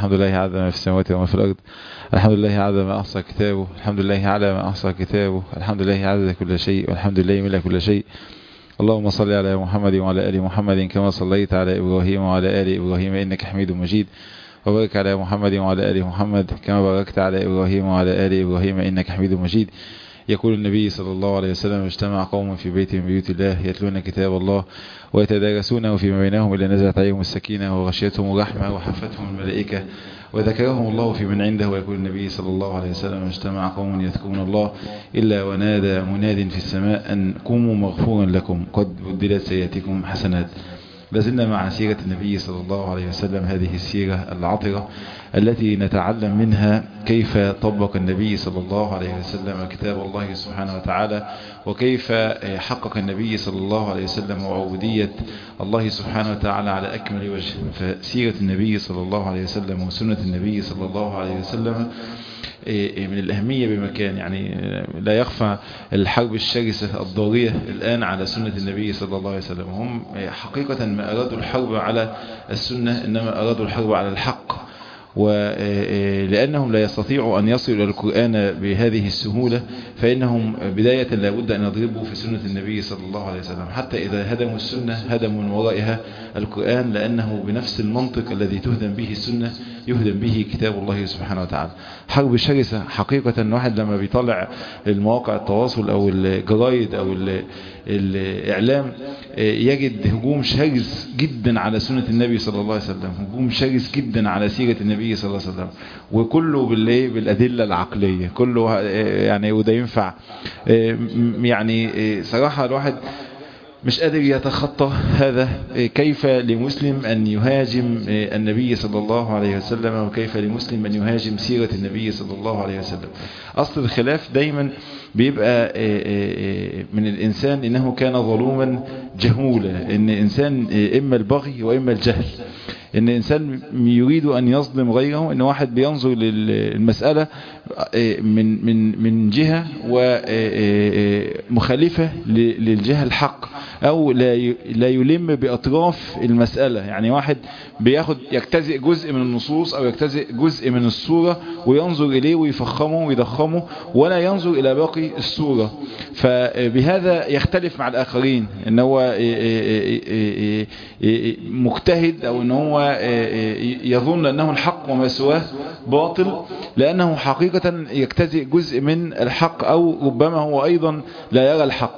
الحمد لله على ما في السماوات وما في الأرض الحمد لله على ما أحصى كتابه الحمد لله على ما أحصى كتابه الحمد لله عدد كل شيء والحمد لله ملء كل شيء اللهم صل على محمد وعلى آل محمد كما صليت على إبراهيم وعلى آل إبراهيم إنك حميد مجيد وبارك على محمد وعلى آل محمد كما باركت على إبراهيم وعلى آل إبراهيم إنك حميد مجيد يقول النبي صلى الله عليه وسلم اجتمع قوم في بيت من بيوت الله يتلون كتاب الله ويتدارسونه فيما بينهم إلا نزلت عليهم السكينة وغشيتهم الرحمة وحفتهم الملائكة وذكرهم الله في من عنده ويقول النبي صلى الله عليه وسلم اجتمع قوم يذكرون الله إلا ونادى مناد في السماء أن قوموا مغفورا لكم قد بدلت سيئاتكم حسنات لازلنا مع سيرة النبي صلى الله عليه وسلم هذه السيرة العطرة التي نتعلم منها كيف طبق النبي صلى الله عليه وسلم كتاب الله سبحانه وتعالى وكيف حقق النبي صلى الله عليه وسلم وعبودية الله سبحانه وتعالى على أكمل وجه فسيرة النبي صلى الله عليه وسلم وسنة النبي صلى الله عليه وسلم من الأهمية بمكان يعني لا يخفى الحرب الشرسة الضارية الآن على سنة النبي صلى الله عليه وسلم هم حقيقة ما أرادوا الحرب على السنة إنما أرادوا الحرب على الحق ولأنهم لا يستطيعوا أن يصلوا إلى القرآن بهذه السهولة فإنهم بداية لابد أن يضربوا في سنة النبي صلى الله عليه وسلم حتى إذا هدموا السنة هدموا من ورائها القرآن لأنه بنفس المنطق الذي تهدم به السنة يهدم به كتاب الله سبحانه وتعالى حرب شرسة حقيقة واحد لما بيطلع المواقع التواصل أو الجرايد أو الإعلام يجد هجوم شرس جدا على سنة النبي صلى الله عليه وسلم هجوم شرس جدا على سيرة النبي صلى الله عليه وسلم وكله بالله بالأدلة العقلية كله يعني وده ينفع يعني صراحة الواحد مش قادر يتخطى هذا كيف لمسلم أن يهاجم النبي صلى الله عليه وسلم وكيف لمسلم أن يهاجم سيرة النبي صلى الله عليه وسلم أصل الخلاف دايما بيبقى من الإنسان إنه كان ظلوما جهولا إن إنسان إما البغي وإما الجهل إن إنسان يريد أن يظلم غيره إن واحد بينظر للمسألة من من من جهة ومخالفة للجهة الحق أو لا لا يلم بأطراف المسألة يعني واحد بياخد يجتزئ جزء من النصوص أو يجتزئ جزء من الصورة وينظر إليه ويفخمه ويضخمه ولا ينظر إلى باقي الصورة فبهذا يختلف مع الآخرين إن هو مجتهد أو إن هو يظن أنه الحق وما سواه باطل لأنه حقيقة يجتزئ جزء من الحق أو ربما هو أيضا لا يرى الحق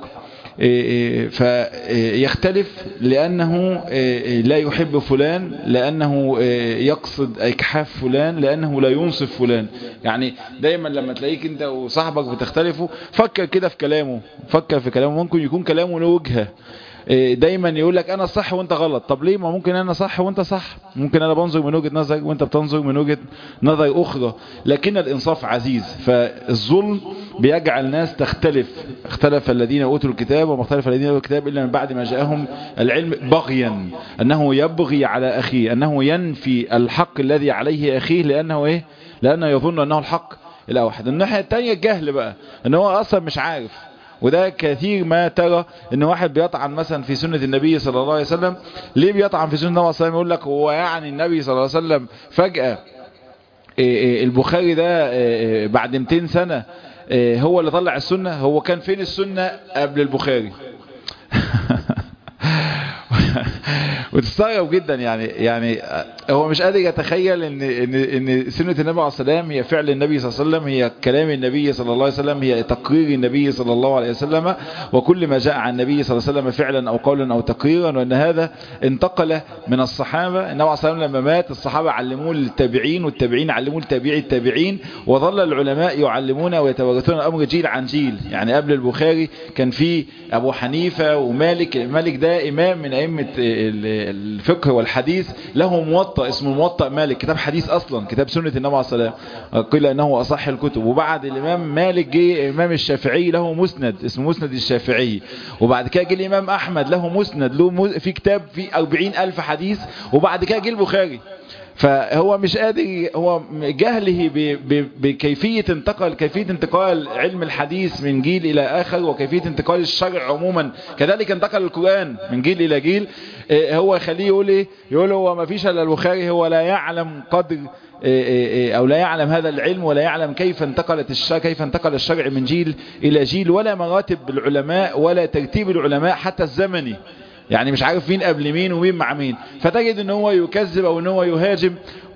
فيختلف لأنه لا يحب فلان لأنه يقصد إكحاف فلان لأنه لا ينصف فلان يعني دايما لما تلاقيك انت وصاحبك بتختلفوا فكر كده في كلامه فكر في كلامه ممكن يكون كلامه له وجهه دايما يقول لك انا صح وانت غلط طب ليه ما ممكن انا صح وانت صح ممكن انا بنظر من وجهة نظر وانت بتنظر من وجهة نظر اخرى لكن الانصاف عزيز فالظلم بيجعل الناس تختلف اختلف الذين اوتوا الكتاب وما اختلف الذين اوتوا الكتاب الا من بعد ما جاءهم العلم بغيا انه يبغي على اخيه انه ينفي الحق الذي عليه اخيه لانه ايه لانه يظن انه الحق الاوحد الناحيه الثانيه الجهل بقى ان هو اصلا مش عارف وده كثير ما ترى ان واحد بيطعن مثلا في سنة النبي صلى الله عليه وسلم ليه بيطعن في سنة النبي صلى الله عليه وسلم يقول لك هو يعني النبي صلى الله عليه وسلم فجأة البخاري ده بعد 200 سنة هو اللي طلع السنة هو كان فين السنة قبل البخاري وتستغرب جدا يعني يعني هو مش قادر يتخيل ان ان ان سنه النبي عليه السلام هي فعل النبي صلى الله عليه وسلم هي كلام النبي صلى الله عليه وسلم هي تقرير النبي صلى الله عليه وسلم وكل ما جاء عن النبي صلى الله عليه وسلم فعلا او قولا او تقريرا وان هذا انتقل من الصحابه النبي عليه السلام لما مات الصحابه علموه للتابعين والتابعين علموه لتابعي التابعين وظل العلماء يعلمون ويتوارثون الامر جيل عن جيل يعني قبل البخاري كان في ابو حنيفه ومالك مالك ده امام من ائمه الفقه والحديث له موطأ اسمه موطأ مالك كتاب حديث اصلا كتاب سنة النبي عليه السلام قيل انه اصح الكتب وبعد الامام مالك جه امام الشافعي له مسند اسمه مسند الشافعي وبعد كده جه الامام احمد له مسند له في كتاب في 40 الف حديث وبعد كده جه البخاري فهو مش قادر هو جهله بكيفية انتقال كيفية انتقال علم الحديث من جيل إلى آخر وكيفية انتقال الشرع عموما كذلك انتقل القرآن من جيل إلى جيل هو يخليه يقول إيه يقول هو ما فيش إلا البخاري هو لا يعلم قدر او لا يعلم هذا العلم ولا يعلم كيف انتقلت الشرع كيف انتقل الشرع من جيل الى جيل ولا مراتب العلماء ولا ترتيب العلماء حتى الزمني يعني مش عارف مين قبل مين ومين مع مين فتجد ان هو يكذب او ان هو يهاجم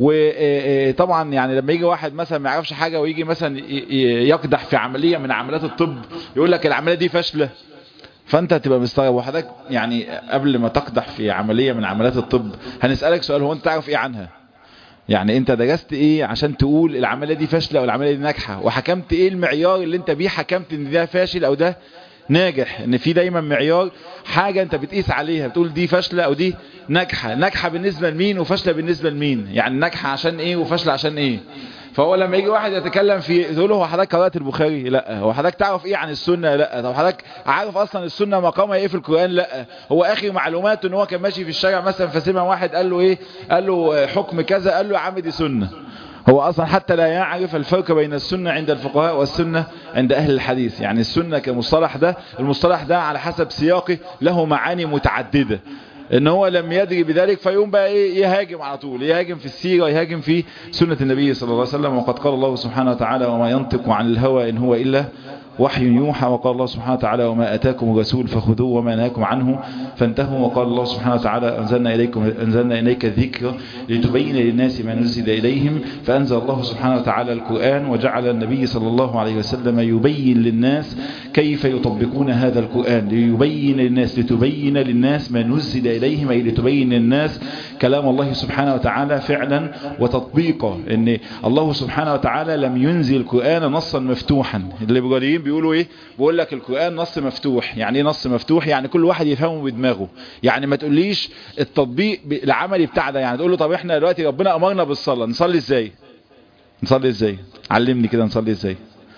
وطبعا يعني لما يجي واحد مثلا ما يعرفش حاجة ويجي مثلا يقدح في عملية من عمليات الطب يقول لك العملية دي فاشلة فانت هتبقى مستغرب وحضرتك يعني قبل ما تقدح في عملية من عمليات الطب هنسألك سؤال هو انت تعرف ايه عنها يعني انت درست ايه عشان تقول العملية دي فاشلة او العملية دي ناجحة وحكمت ايه المعيار اللي انت بيه حكمت ان ده فاشل او ده ناجح ان في دايما معيار حاجة انت بتقيس عليها بتقول دي فاشلة او دي ناجحة ناجحة بالنسبة لمين وفاشلة بالنسبة لمين يعني ناجحة عشان ايه وفاشلة عشان ايه فهو لما يجي واحد يتكلم في تقول له هو حضرتك قرأت البخاري لا هو حضرتك تعرف ايه عن السنة لا طب حضرتك عارف اصلا السنة مقامها ايه في القرآن لا هو اخر معلوماته ان هو كان ماشي في الشارع مثلا فسمع واحد قال له ايه قال له حكم كذا قال له يا عم دي سنة هو أصلا حتى لا يعرف الفرق بين السنة عند الفقهاء والسنة عند أهل الحديث يعني السنة كمصطلح ده المصطلح ده على حسب سياقه له معاني متعددة ان هو لم يدري بذلك فيقوم بقى ايه يهاجم على طول يهاجم في السيرة يهاجم في سنة النبي صلى الله عليه وسلم وقد قال الله سبحانه وتعالى وما ينطق عن الهوى إن هو إلا وحي يوحى وقال الله سبحانه وتعالى وما أتاكم الرسول فخذوه وما نهاكم عنه فانتهوا وقال الله سبحانه وتعالى أنزلنا إليكم أنزلنا إليك الذكر لتبين للناس ما نزل إليهم فأنزل الله سبحانه وتعالى القرآن وجعل النبي صلى الله عليه وسلم يبين للناس كيف يطبقون هذا القرآن ليبين للناس لتبين للناس ما نزل إليهم أي لتبين للناس كلام الله سبحانه وتعالى فعلا وتطبيقا ان الله سبحانه وتعالى لم ينزل القرآن نصا مفتوحا الليبراليين بيقولوا ايه بيقول لك القرآن نص مفتوح يعني ايه نص مفتوح يعني كل واحد يفهمه بدماغه يعني ما تقوليش التطبيق العملي بتاع ده يعني تقول له طب احنا دلوقتي ربنا امرنا بالصلاة نصلي ازاي نصلي ازاي علمني كده نصلي ازاي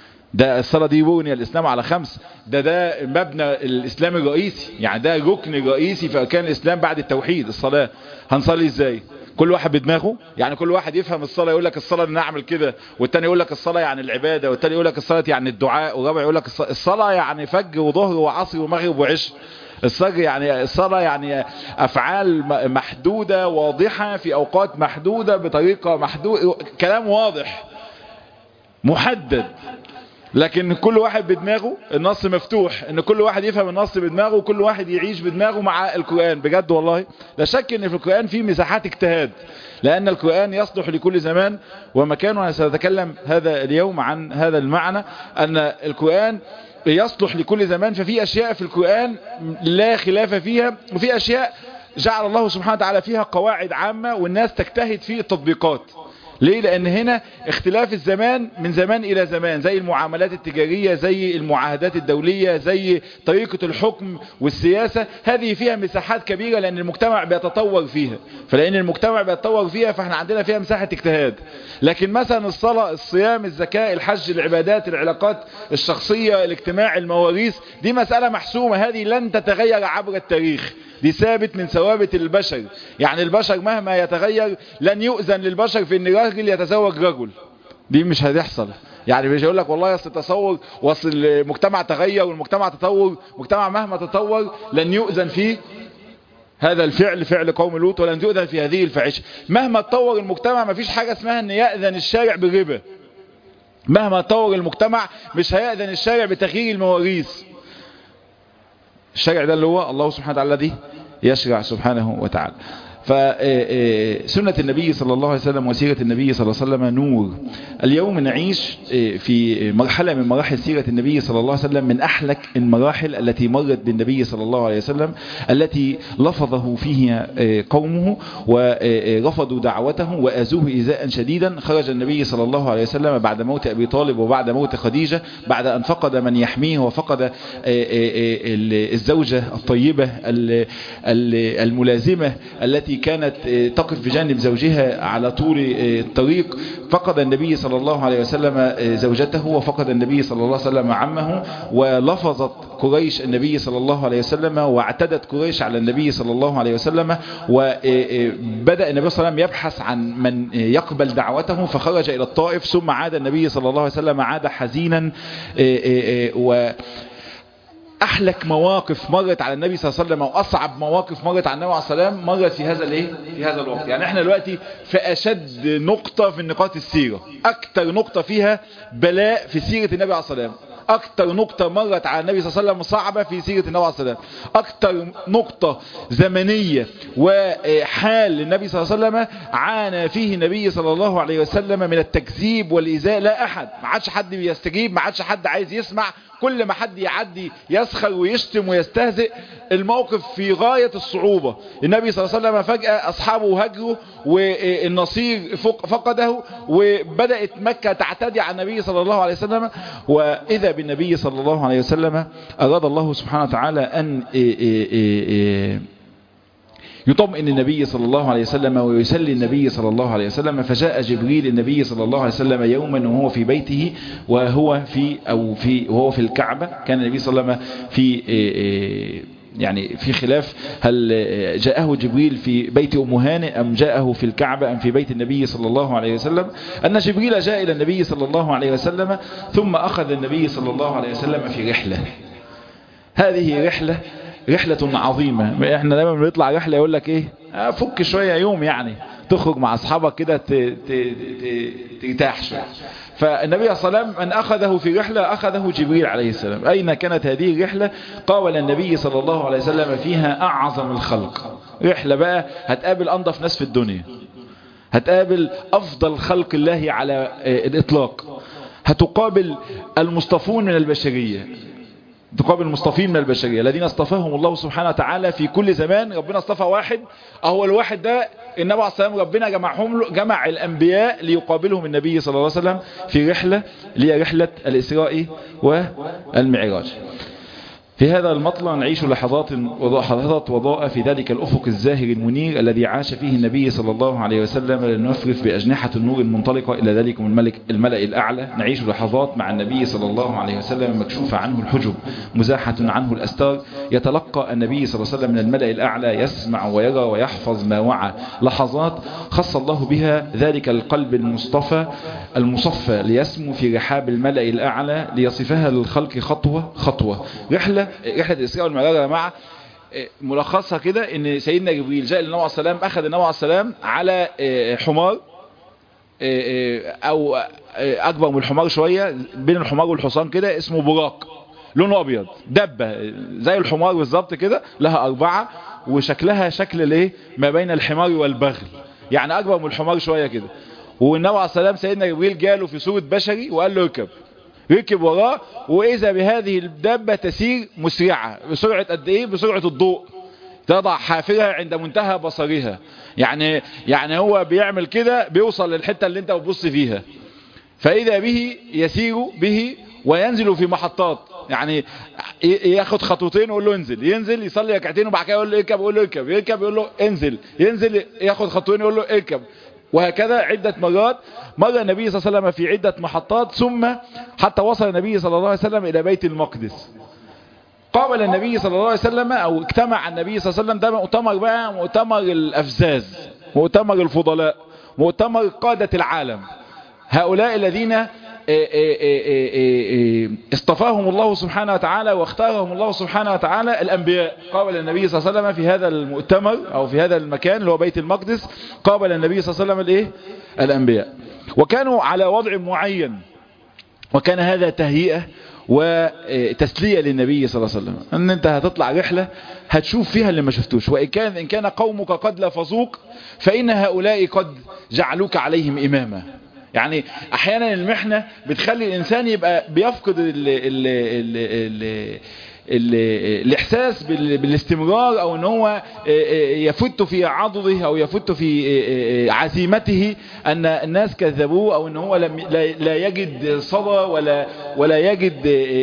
ده الصلاة دي بني الإسلام على خمس ده ده مبنى الإسلام الرئيسي يعني ده ركن رئيسي في أركان الإسلام بعد التوحيد الصلاة هنصلي إزاي كل واحد بدماغه يعني كل واحد يفهم الصلاة يقول لك الصلاة ان اعمل كده والتاني يقول لك الصلاة يعني العبادة والتاني يقول لك الصلاة يعني الدعاء والرابع يقول لك الصلاة يعني فجر وظهر وعصر ومغرب وعشر الصلاة يعني الصلاة يعني أفعال محدودة واضحة في أوقات محدودة بطريقة محدودة كلام واضح محدد لكن كل واحد بدماغه النص مفتوح ان كل واحد يفهم النص بدماغه وكل واحد يعيش بدماغه مع القرآن بجد والله لا شك ان في القرآن في مساحات اجتهاد لان القرآن يصلح لكل زمان ومكان وانا سأتكلم هذا اليوم عن هذا المعنى ان القرآن يصلح لكل زمان ففي اشياء في القرآن لا خلاف فيها وفي اشياء جعل الله سبحانه وتعالى فيها قواعد عامة والناس تجتهد في التطبيقات ليه لان هنا اختلاف الزمان من زمان الى زمان زي المعاملات التجارية زي المعاهدات الدولية زي طريقة الحكم والسياسة هذه فيها مساحات كبيرة لان المجتمع بيتطور فيها فلان المجتمع بيتطور فيها فاحنا عندنا فيها مساحة اجتهاد لكن مثلا الصلاة الصيام الزكاة الحج العبادات العلاقات الشخصية الاجتماع المواريث دي مسألة محسومة هذه لن تتغير عبر التاريخ دي ثابت من ثوابت البشر يعني البشر مهما يتغير لن يؤذن للبشر في ان راجل يتزوج رجل دي مش هتحصل يعني مش هيقول لك والله اصل التصور واصل المجتمع تغير والمجتمع تطور مجتمع مهما تطور لن يؤذن فيه هذا الفعل فعل قوم لوط ولن يؤذن في هذه الفاحشه مهما تطور المجتمع مفيش حاجة اسمها ان يأذن الشارع بالربا مهما تطور المجتمع مش هيأذن الشارع بتغيير المواريث الشرع ده اللي هو الله سبحانه وتعالى الذي يشرع سبحانه وتعالى فسنة النبي صلى الله عليه وسلم وسيرة النبي صلى الله عليه وسلم نور اليوم نعيش في مرحلة من مراحل سيرة النبي صلى الله عليه وسلم من أحلك المراحل التي مرت بالنبي صلى الله عليه وسلم التي لفظه فيها قومه ورفضوا دعوته وأزوه إزاء شديدا خرج النبي صلى الله عليه وسلم بعد موت أبي طالب وبعد موت خديجة بعد أن فقد من يحميه وفقد الزوجة الطيبة الملازمة التي كانت تقف بجانب زوجها على طول الطريق فقد النبي صلى الله عليه وسلم زوجته وفقد النبي صلى الله عليه وسلم عمه ولفظت قريش النبي صلى الله عليه وسلم واعتدت قريش على النبي صلى الله عليه وسلم وبدأ النبي صلى الله عليه وسلم يبحث عن من يقبل دعوته فخرج إلى الطائف ثم عاد النبي صلى الله عليه وسلم عاد حزينا و احلك مواقف مرت على النبي صلى الله عليه وسلم او اصعب مواقف مرت على النبي عليه السلام مرت في هذا الايه في هذا الوقت يعني احنا دلوقتي في اشد نقطة في نقاط السيرة اكتر نقطة فيها بلاء في سيرة النبي عليه السلام اكتر نقطة مرت على النبي صلى الله عليه وسلم صعبة في سيرة النبي عليه السلام اكتر نقطة زمنية وحال للنبي صلى الله عليه وسلم عانى فيه النبي صلى الله عليه وسلم من التكذيب والايذاء لا احد ما عادش حد بيستجيب ما عادش حد عايز يسمع كل ما حد يعدي يسخر ويشتم ويستهزئ الموقف في غاية الصعوبة النبي صلى الله عليه وسلم فجأة أصحابه هجروا والنصير فقده وبدأت مكة تعتدي على النبي صلى الله عليه وسلم وإذا بالنبي صلى الله عليه وسلم أراد الله سبحانه وتعالى أن يطمئن النبي صلى الله عليه وسلم ويسلي النبي صلى الله عليه وسلم فجاء جبريل النبي صلى الله عليه وسلم يوما وهو في بيته وهو في أو في وهو في الكعبة كان النبي صلى الله عليه وسلم في يعني في خلاف هل جاءه جبريل في بيت أم هانئ أم جاءه في الكعبة أم في بيت النبي صلى الله عليه وسلم أن جبريل جاء إلى النبي صلى الله عليه وسلم ثم أخذ النبي صلى الله عليه وسلم في رحلة هذه رحلة رحلة عظيمة احنا دايما بنطلع رحلة يقول لك ايه فك شوية يوم يعني تخرج مع اصحابك كده ترتاح شوية فالنبي صلى الله عليه وسلم من اخذه في رحلة اخذه جبريل عليه السلام اين كانت هذه الرحلة قابل النبي صلى الله عليه وسلم فيها اعظم الخلق رحلة بقى هتقابل انظف ناس في الدنيا هتقابل افضل خلق الله على الاطلاق هتقابل المصطفون من البشرية تقابل المصطفين من البشرية الذين اصطفاهم الله سبحانه وتعالى في كل زمان ربنا اصطفى واحد اهو الواحد ده النبي عليه السلام ربنا جمعهم جمع الانبياء ليقابلهم النبي صلى الله عليه وسلم في رحلة اللي هي رحلة الاسراء والمعراج في هذا المطلع نعيش لحظات لحظات وضاء في ذلك الأفق الزاهر المنير الذي عاش فيه النبي صلى الله عليه وسلم لنفرف بأجنحة النور المنطلقة إلى ذلك الملك الملأ الأعلى نعيش لحظات مع النبي صلى الله عليه وسلم مكشوف عنه الحجب مزاحة عنه الأستار يتلقى النبي صلى الله عليه وسلم من الملأ الأعلى يسمع ويرى ويحفظ ما وعى لحظات خص الله بها ذلك القلب المصطفى المصفى ليسمو في رحاب الملأ الأعلى ليصفها للخلق خطوة خطوة رحلة رحلة الإسراء والمعراج يا جماعة ملخصها كده ان سيدنا جبريل جاء للنبي عليه السلام اخذ النبي عليه السلام على حمار او اكبر من الحمار شوية بين الحمار والحصان كده اسمه براق لونه ابيض دبة زي الحمار بالظبط كده لها اربعة وشكلها شكل الايه ما بين الحمار والبغل يعني اكبر من الحمار شوية كده والنبي عليه السلام سيدنا جبريل جاله في صورة بشري وقال له اركب ركب وراه واذا بهذه الدابة تسير مسرعة بسرعة قد ايه بسرعة الضوء تضع حافرها عند منتهى بصرها يعني يعني هو بيعمل كده بيوصل للحتة اللي انت بتبص فيها فاذا به يسير به وينزل في محطات يعني ياخد خطوتين ويقول له انزل ينزل يصلي ركعتين وبعد كده يقول له اركب يقول له اركب يركب يقول له انزل ينزل ياخد خطوتين يقول له اركب وهكذا عدة مرات مر النبي صلى الله عليه وسلم في عدة محطات ثم حتى وصل النبي صلى الله عليه وسلم إلى بيت المقدس قابل النبي صلى الله عليه وسلم أو اجتمع النبي صلى الله عليه وسلم ده مؤتمر بقى مؤتمر الأفزاز مؤتمر الفضلاء مؤتمر قادة العالم هؤلاء الذين اصطفاهم الله سبحانه وتعالى واختارهم الله سبحانه وتعالى الأنبياء قابل النبي صلى الله عليه وسلم في هذا المؤتمر أو في هذا المكان اللي هو بيت المقدس قابل النبي صلى الله عليه وسلم الايه الأنبياء وكانوا على وضع معين وكان هذا تهيئة وتسلية للنبي صلى الله عليه وسلم ان انت هتطلع رحلة هتشوف فيها اللي ما شفتوش وإن كان, إن كان قومك قد لفظوك فإن هؤلاء قد جعلوك عليهم إماما يعني احيانا المحنة بتخلي الانسان يبقى بيفقد ال ال ال ال ال الاحساس بالاستمرار او ان هو يفت في عضده او يفت في عزيمته ان الناس كذبوه او ان هو لم لا يجد صدى ولا ولا يجد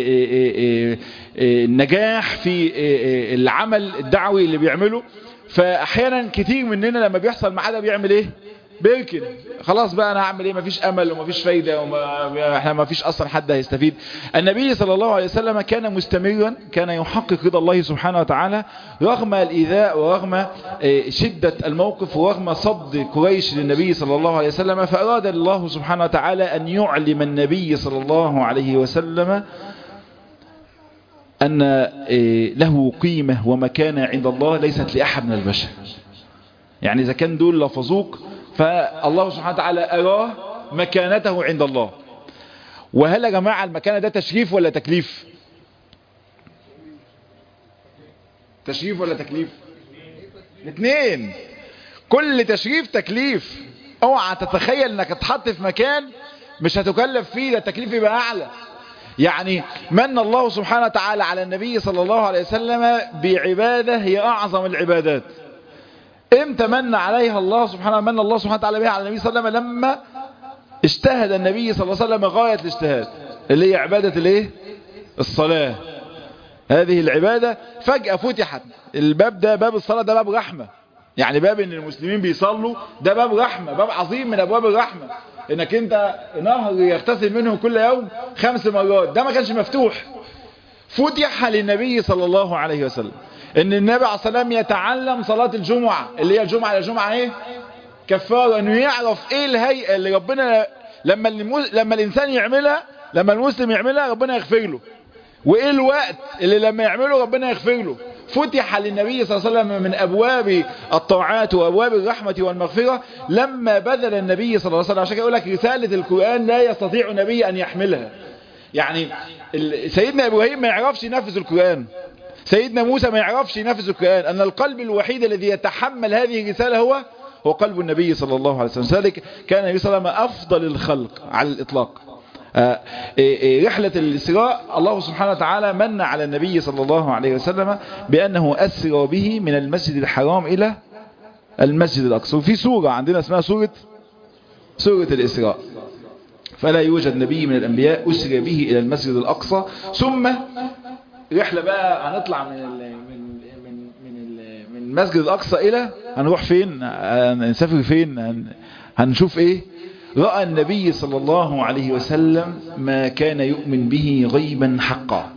نجاح في العمل الدعوي اللي بيعمله فاحيانا كتير مننا لما بيحصل معاه ده بيعمل ايه بيركن خلاص بقى انا هعمل ايه مفيش امل ومفيش فايدة وما احنا مفيش اصلا حد هيستفيد النبي صلى الله عليه وسلم كان مستمرا كان يحقق رضا الله سبحانه وتعالى رغم الايذاء ورغم شدة الموقف ورغم صد قريش للنبي صلى الله عليه وسلم فاراد الله سبحانه وتعالى ان يعلم النبي صلى الله عليه وسلم أن له قيمة ومكانة عند الله ليست لأحد من البشر يعني إذا كان دول لفظوك فالله سبحانه وتعالى أراه مكانته عند الله وهل يا جماعة المكانة ده تشريف ولا تكليف تشريف ولا تكليف الاثنين كل تشريف تكليف اوعى تتخيل انك تحط في مكان مش هتكلف فيه ده التكليف يبقى اعلى يعني من الله سبحانه وتعالى على النبي صلى الله عليه وسلم بعبادة هي اعظم العبادات امتى من عليها الله سبحانه من الله سبحانه وتعالى بها على النبي صلى الله عليه وسلم لما اجتهد النبي صلى الله عليه وسلم غاية الاجتهاد اللي هي عبادة الايه الصلاة هذه العبادة فجأة فتحت الباب ده باب الصلاة ده باب رحمة يعني باب ان المسلمين بيصلوا ده باب رحمة باب عظيم من ابواب الرحمة انك انت نهر يغتسل منه كل يوم خمس مرات ده ما كانش مفتوح فتح للنبي صلى الله عليه وسلم ان النبي عليه الصلاة والسلام يتعلم صلاة الجمعة اللي هي الجمعة الجمعة ايه كفارة انه يعرف ايه الهيئة اللي ربنا لما المس... لما الانسان يعملها لما المسلم يعملها ربنا يغفر له وايه الوقت اللي لما يعمله ربنا يغفر له فتح للنبي صلى الله عليه وسلم من ابواب الطاعات وابواب الرحمة والمغفرة لما بذل النبي صلى الله عليه وسلم عشان كده يقول لك رسالة القرآن لا يستطيع نبي ان يحملها يعني سيدنا ابراهيم ما يعرفش ينفذ القرآن سيدنا موسى ما يعرفش ينفذ القرآن ان القلب الوحيد الذي يتحمل هذه الرسالة هو هو قلب النبي صلى الله عليه وسلم ذلك كان النبي صلى الله عليه وسلم افضل الخلق على الاطلاق آه رحلة الإسراء الله سبحانه وتعالى من على النبي صلى الله عليه وسلم بأنه أسرى به من المسجد الحرام إلى المسجد الأقصى وفي سورة عندنا اسمها سورة سورة الإسراء فلا يوجد نبي من الأنبياء أسرى به إلى المسجد الأقصى ثم رحلة بقى هنطلع من ال من من من من المسجد الأقصى إلى هنروح فين هنسافر فين هنشوف إيه رأى النبي صلى الله عليه وسلم ما كان يؤمن به غيبا حقا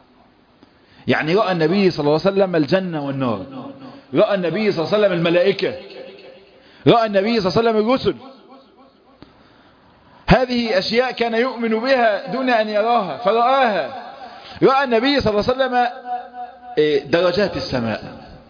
يعني رأى النبي صلى الله عليه وسلم الجنة والنار رأى النبي صلى الله عليه وسلم الملائكة رأى النبي صلى الله عليه وسلم الرسل هذه أشياء كان يؤمن بها دون أن يراها فرآها رأى النبي صلى الله عليه وسلم درجات السماء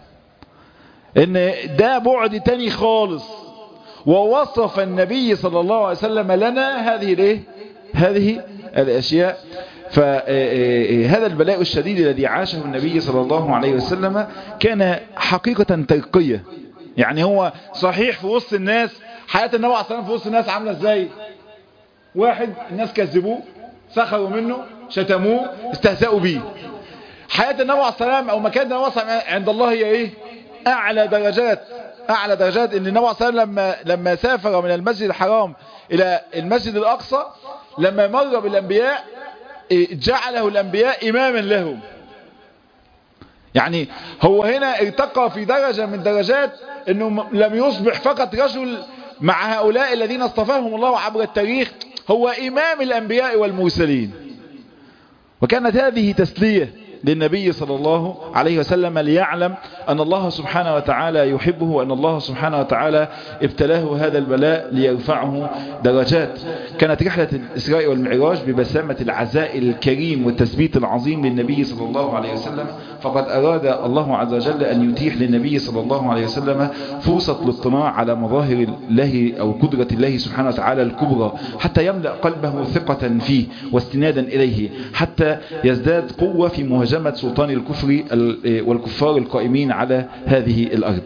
ان ده بعد تاني خالص ووصف النبي صلى الله عليه وسلم لنا هذه الايه هذه الاشياء فهذا البلاء الشديد الذي عاشه النبي صلى الله عليه وسلم كان حقيقة ترقية يعني هو صحيح في وسط الناس حياة النبي عليه الصلاة في وسط الناس عاملة ازاي واحد الناس كذبوه سخروا منه شتموه استهزأوا به حياة النبي عليه الصلاة او مكان النبي عند الله هي ايه اعلى درجات اعلى درجات ان النبي صلى الله عليه وسلم لما لما سافر من المسجد الحرام الى المسجد الاقصى لما مر بالانبياء جعله الانبياء اماما لهم يعني هو هنا ارتقى في درجة من درجات انه لم يصبح فقط رجل مع هؤلاء الذين اصطفاهم الله عبر التاريخ هو امام الانبياء والمرسلين وكانت هذه تسلية للنبي صلى الله عليه وسلم ليعلم أن الله سبحانه وتعالى يحبه وأن الله سبحانه وتعالى ابتلاه هذا البلاء ليرفعه درجات كانت رحلة الإسراء والمعراج ببسامة العزاء الكريم والتثبيت العظيم للنبي صلى الله عليه وسلم فقد أراد الله عز وجل أن يتيح للنبي صلى الله عليه وسلم فرصة الاطلاع على مظاهر الله أو قدرة الله سبحانه وتعالى الكبرى حتى يملأ قلبه ثقة فيه واستنادا إليه حتى يزداد قوة في مهاجمة مهاجمة سلطان الكفر والكفار القائمين على هذه الأرض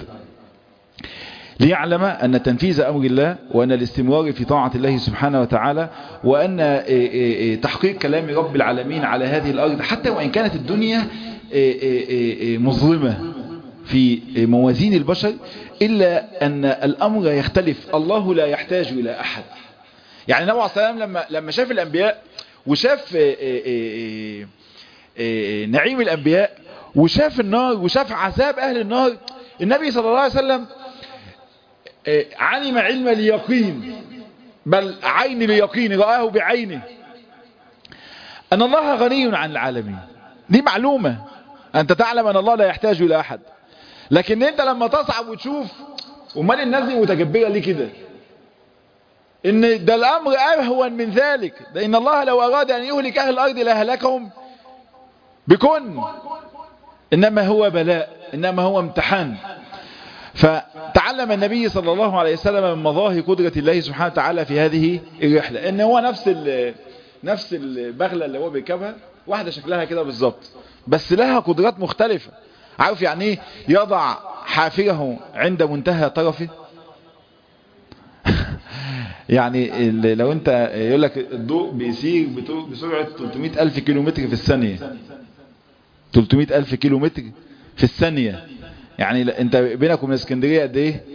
ليعلم أن تنفيذ أمر الله وأن الاستمرار في طاعة الله سبحانه وتعالى وأن تحقيق كلام رب العالمين على هذه الأرض حتى وإن كانت الدنيا مظلمة في موازين البشر إلا أن الأمر يختلف الله لا يحتاج إلى أحد يعني النبي عليه الصلاة والسلام لما, لما شاف الأنبياء وشاف نعيم الأنبياء وشاف النار وشاف عذاب أهل النار النبي صلى الله عليه وسلم علم علم اليقين بل عين اليقين رآه بعينه أن الله غني عن العالمين دي معلومة أنت تعلم أن الله لا يحتاج إلى أحد لكن أنت لما تصعب وتشوف ومال الناس دي متجبرة ليه كده ان ده الامر اهون من ذلك لان الله لو اراد ان يهلك اهل الارض لاهلكهم بكن إنما هو بلاء إنما هو امتحان فتعلم النبي صلى الله عليه وسلم من مظاهر قدرة الله سبحانه وتعالى في هذه الرحلة إن هو نفس نفس البغلة اللي هو بيركبها واحدة شكلها كده بالظبط بس لها قدرات مختلفة عارف يعني ايه يضع حافره عند منتهى طرفه يعني لو انت يقول لك الضوء بيسير بسرعة 300 ألف كيلو متر في الثانية 300 ألف كيلو متر في الثانية يعني انت بينك وبين اسكندرية قد ايه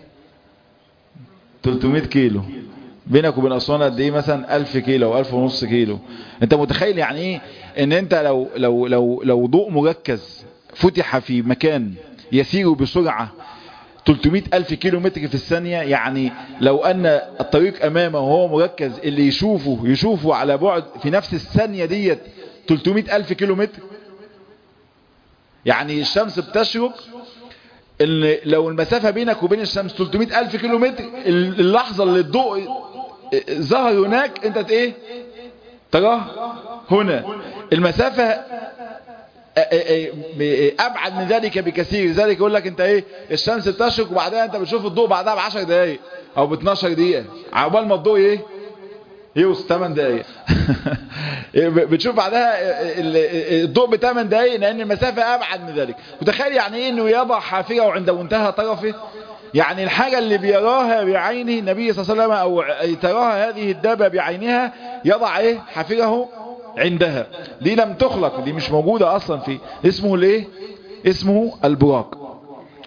300 كيلو بينك وبين اسوان قد ايه مثلا 1000 كيلو او 1000 ونص كيلو انت متخيل يعني ايه ان انت لو لو لو لو ضوء مركز فتح في مكان يسير بسرعة 300 ألف كيلو متر في الثانية يعني لو أن الطريق أمامه وهو مركز اللي يشوفه يشوفه على بعد في نفس الثانية ديت 300 ألف كيلو متر يعني الشمس بتشرق ان لو المسافة بينك وبين الشمس 300 ألف كيلو متر اللحظة اللي الضوء ظهر هناك انت ايه تراه هنا المسافة ابعد من ذلك بكثير لذلك يقول لك انت ايه الشمس بتشرق وبعدها انت بتشوف الضوء بعدها ب 10 دقايق او ب 12 دقيقة عقبال ما الضوء ايه يوصل 8 دقايق بتشوف بعدها الضوء ب 8 دقايق لان المسافة ابعد من ذلك وتخيل يعني ايه انه يضع حافره عند منتهى طرفه يعني الحاجة اللي بيراها بعينه النبي صلى الله عليه وسلم او تراها هذه الدابة بعينها يضع ايه حافره عندها دي لم تخلق دي مش موجودة اصلا في اسمه الايه اسمه البراق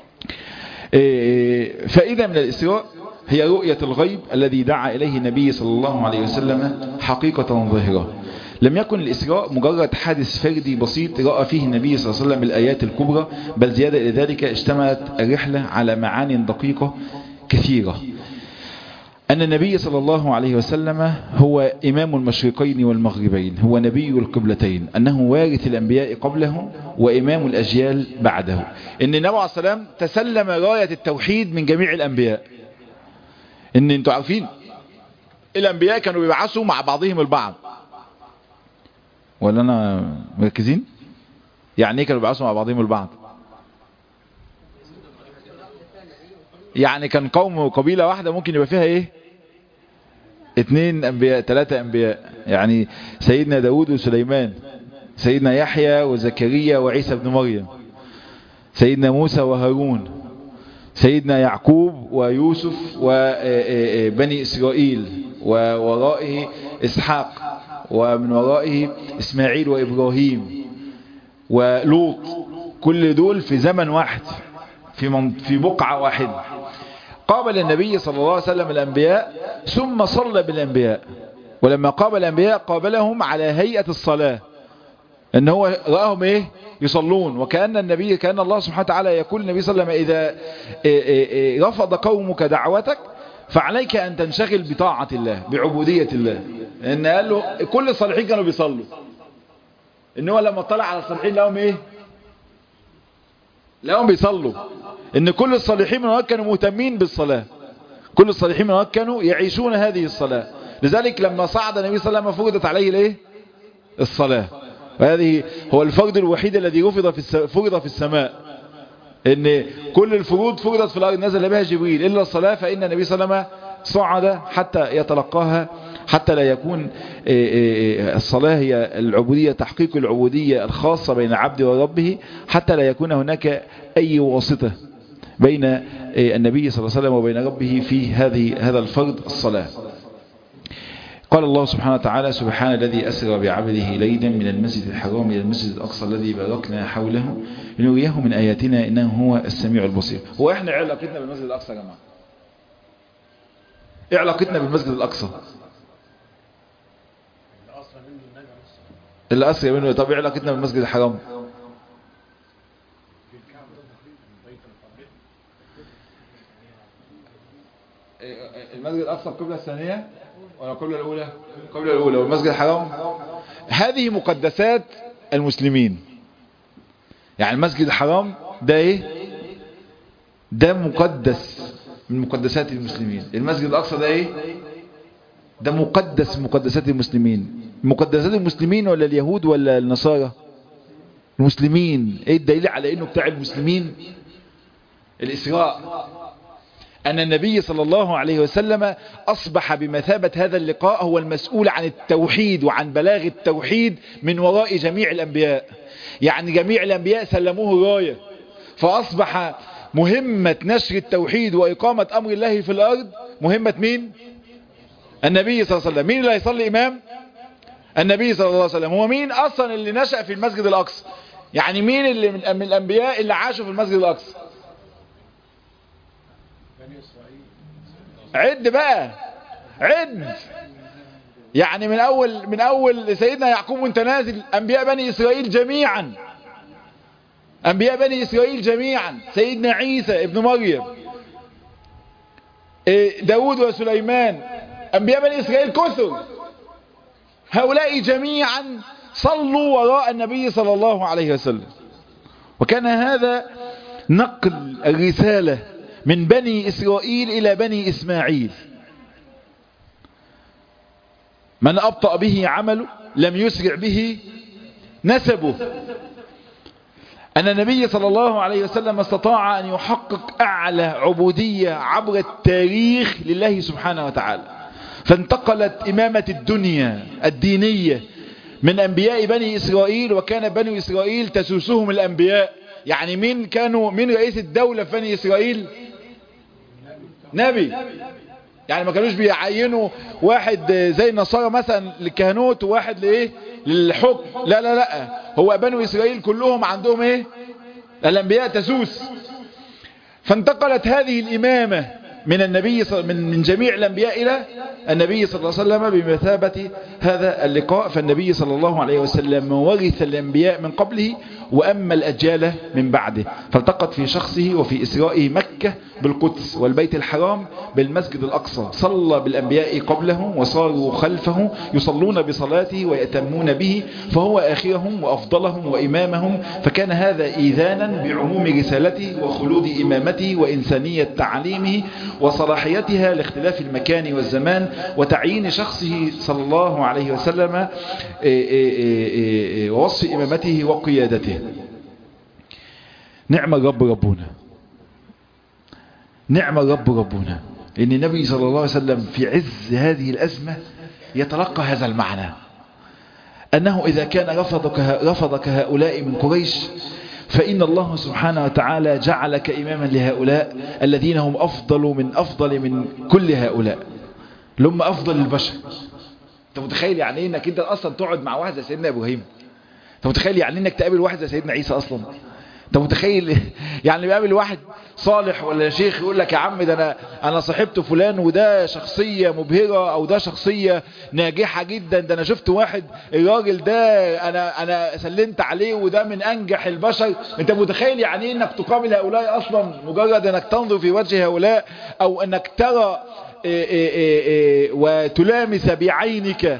إيه فإذا من الإسراء هي رؤية الغيب الذي دعا إليه النبي صلى الله عليه وسلم حقيقة ظاهرة لم يكن الإسراء مجرد حادث فردي بسيط رأى فيه النبي صلى الله عليه وسلم الآيات الكبرى بل زيادة إلى ذلك اشتملت الرحلة على معان دقيقة كثيرة أن النبي صلى الله عليه وسلم هو إمام المشرقين والمغربين هو نبي القبلتين أنه وارث الأنبياء قبله وإمام الأجيال بعده أن النبي عليه السلام تسلم راية التوحيد من جميع الأنبياء أن أنتوا عارفين الأنبياء كانوا بيبعثوا مع بعضهم البعض ولا أنا مركزين يعني ايه كانوا بيبعثوا مع بعضهم البعض يعني كان قوم وقبيلة واحدة ممكن يبقى فيها ايه اتنين انبياء ثلاثة انبياء يعني سيدنا داود وسليمان سيدنا يحيى وزكريا وعيسى بن مريم سيدنا موسى وهارون سيدنا يعقوب ويوسف وبني إسرائيل وورائه إسحاق ومن ورائه إسماعيل وإبراهيم ولوط كل دول في زمن واحد في في بقعة واحدة قابل النبي صلى الله عليه وسلم الأنبياء ثم صلى بالأنبياء ولما قابل الأنبياء قابلهم على هيئة الصلاة ان هو رأهم ايه يصلون وكأن النبي كأن الله سبحانه وتعالى يقول النبي صلى الله عليه وسلم إذا رفض قومك دعوتك فعليك أن تنشغل بطاعة الله بعبودية الله ان قال له كل الصالحين كانوا بيصلوا ان هو لما طلع على الصالحين لهم ايه لهم بيصلوا ان كل الصالحين من كانوا مهتمين بالصلاة كل الصالحين من كانوا يعيشون هذه الصلاة لذلك لما صعد النبي صلى الله عليه وسلم فرضت عليه الايه الصلاة وهذه هو الفرض الوحيد الذي رفض في فرض في السماء ان كل الفروض فرضت في الارض نزل بها جبريل الا الصلاة فان النبي صلى الله عليه وسلم صعد حتى يتلقاها حتى لا يكون الصلاة هي العبودية تحقيق العبودية الخاصة بين العبد وربه حتى لا يكون هناك أي واسطة بين النبي صلى الله عليه وسلم وبين ربه في هذه هذا الفرض الصلاة قال الله سبحانه وتعالى سبحان الذي أسرى بعبده ليلا من المسجد الحرام إلى المسجد الأقصى الذي باركنا حوله لنريه من آياتنا إنه هو السميع البصير هو إحنا إيه علاقتنا بالمسجد الأقصى يا جماعة إيه علاقتنا بالمسجد الأقصى اللي أسرى منه طب إيه علاقتنا بالمسجد الحرام المسجد الأقصى القبلة الثانية ولا القبلة الأولى القبلة الأولى والمسجد الحرام هذه مقدسات المسلمين يعني المسجد الحرام ده ايه ده مقدس من مقدسات المسلمين المسجد الأقصى ده ايه ده مقدس مقدسات المسلمين مقدسات المسلمين ولا اليهود ولا النصارى المسلمين ايه الدليل على انه بتاع المسلمين الاسراء ان النبي صلى الله عليه وسلم اصبح بمثابة هذا اللقاء هو المسؤول عن التوحيد وعن بلاغ التوحيد من وراء جميع الانبياء يعني جميع الانبياء سلموه راية فاصبح مهمة نشر التوحيد واقامة امر الله في الارض مهمة مين النبي صلى الله عليه وسلم مين اللي هيصلي امام النبي صلى الله عليه وسلم هو مين اصلا اللي نشأ في المسجد الاقصى يعني مين اللي من من الانبياء اللي عاشوا في المسجد الاقصى عد بقى عد يعني من اول من اول سيدنا يعقوب وانت نازل انبياء بني اسرائيل جميعا انبياء بني اسرائيل جميعا سيدنا عيسى ابن مريم داود وسليمان انبياء بني اسرائيل كثر هؤلاء جميعا صلوا وراء النبي صلى الله عليه وسلم وكان هذا نقل الرسالة من بني إسرائيل إلى بني إسماعيل من أبطأ به عمله لم يسرع به نسبه أن النبي صلى الله عليه وسلم استطاع أن يحقق أعلى عبودية عبر التاريخ لله سبحانه وتعالى فانتقلت إمامة الدنيا الدينية من أنبياء بني إسرائيل وكان بني إسرائيل تسوسهم الأنبياء يعني مين كانوا مين رئيس الدولة في بني إسرائيل نبي يعني ما كانوش بيعينوا واحد زي النصارى مثلا للكهنوت وواحد لايه للحكم لا لا لا هو بنو إسرائيل كلهم عندهم ايه الأنبياء تسوس فانتقلت هذه الإمامة من النبي من من جميع الأنبياء إلى النبي صلى الله عليه وسلم بمثابة هذا اللقاء فالنبي صلى الله عليه وسلم ورث الأنبياء من قبله وأما الأجيال من بعده فالتقت في شخصه وفي إسرائه مكة بالقدس والبيت الحرام بالمسجد الأقصى صلى بالأنبياء قبله وصاروا خلفه يصلون بصلاته ويأتمون به فهو آخرهم وأفضلهم وإمامهم فكان هذا إيذانا بعموم رسالته وخلود إمامته وإنسانية تعليمه وصلاحيتها لاختلاف المكان والزمان وتعيين شخصه صلى الله عليه وسلم ووصف إمامته وقيادته نعم الرب ربنا نعم الرب ربنا إن النبي صلى الله عليه وسلم في عز هذه الأزمة يتلقى هذا المعنى أنه إذا كان رفضك, رفضك هؤلاء من قريش فإن الله سبحانه وتعالى جعلك إماما لهؤلاء الذين هم أفضل من أفضل من كل هؤلاء لهم أفضل البشر أنت متخيل يعني إيه إنك أنت أصلا تقعد مع واحد زي سيدنا إبراهيم أنت متخيل يعني إنك تقابل واحد زي سيدنا عيسى أصلا أنت متخيل يعني بيقابل واحد صالح ولا شيخ يقول لك يا عم ده أنا أنا صاحبت فلان وده شخصية مبهرة أو ده شخصية ناجحة جدا ده أنا شفت واحد الراجل ده أنا أنا سلمت عليه وده من أنجح البشر أنت متخيل يعني إيه إنك تقابل هؤلاء أصلا مجرد إنك تنظر في وجه هؤلاء أو إنك ترى إيه إيه إيه وتلامس بعينك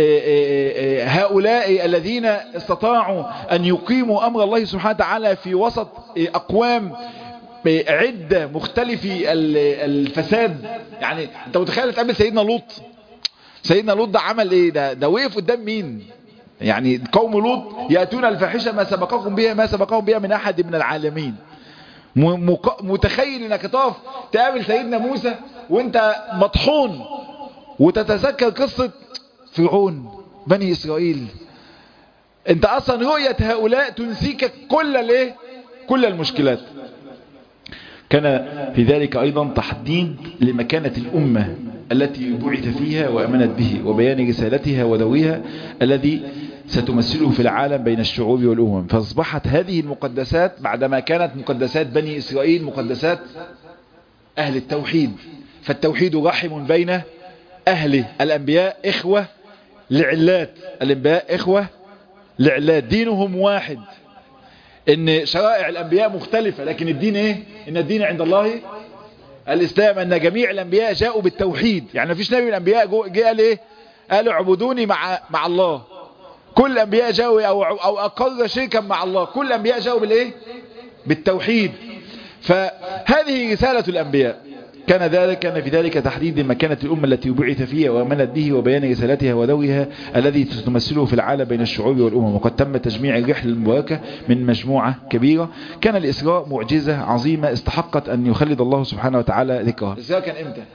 هؤلاء الذين استطاعوا أن يقيموا أمر الله سبحانه وتعالى في وسط أقوام عدة مختلفي الفساد يعني انت متخيل تقابل سيدنا لوط سيدنا لوط ده عمل ايه ده ده وقف قدام مين يعني قوم لوط يأتون الفاحشة ما سبقكم بها ما سبقهم بها من أحد من العالمين متخيل انك تقف تقابل سيدنا موسى وانت مطحون وتتذكر قصة فرعون بني إسرائيل انت اصلا رؤية هؤلاء تنسيك كل الايه كل المشكلات كان في ذلك ايضا تحديد لمكانة الامة التي بعث فيها وامنت به وبيان رسالتها ودورها الذي ستمثله في العالم بين الشعوب والأمم فاصبحت هذه المقدسات بعدما كانت مقدسات بني إسرائيل مقدسات أهل التوحيد فالتوحيد رحم بين أهله الأنبياء إخوة لعلات الأنبياء إخوة لعلات دينهم واحد إن شرائع الأنبياء مختلفة لكن الدين إيه إن الدين عند الله الإسلام أن جميع الأنبياء جاءوا بالتوحيد يعني ما فيش نبي من الأنبياء جاء قال إيه قالوا اعبدوني مع مع الله كل الأنبياء جاءوا أو, أو أقر شركا مع الله كل الأنبياء جاءوا بالإيه بالتوحيد فهذه رسالة الأنبياء كان ذلك كان في ذلك تحديد مكانة الأمة التي بعث فيها وأمنت به وبيان رسالتها ودورها الذي تمثله في العالم بين الشعوب والأمم وقد تم تجميع الرحلة المباركة من مجموعة كبيرة كان الإسراء معجزة عظيمة استحقت أن يخلد الله سبحانه وتعالى ذكرها الإسراء كان إمتى؟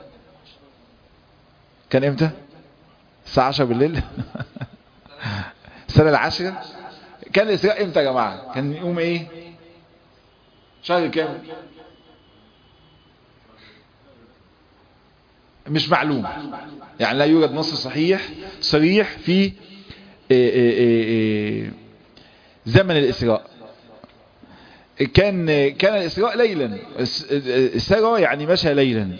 كان إمتى؟ الساعة 10 بالليل السنة العاشرة كان الإسراء إمتى يا جماعة؟ كان يوم إيه؟ شهر كام؟ مش معلوم يعني لا يوجد نص صحيح صريح في إيه إيه إيه زمن الإسراء كان كان الإسراء ليلا السراء يعني مشى ليلا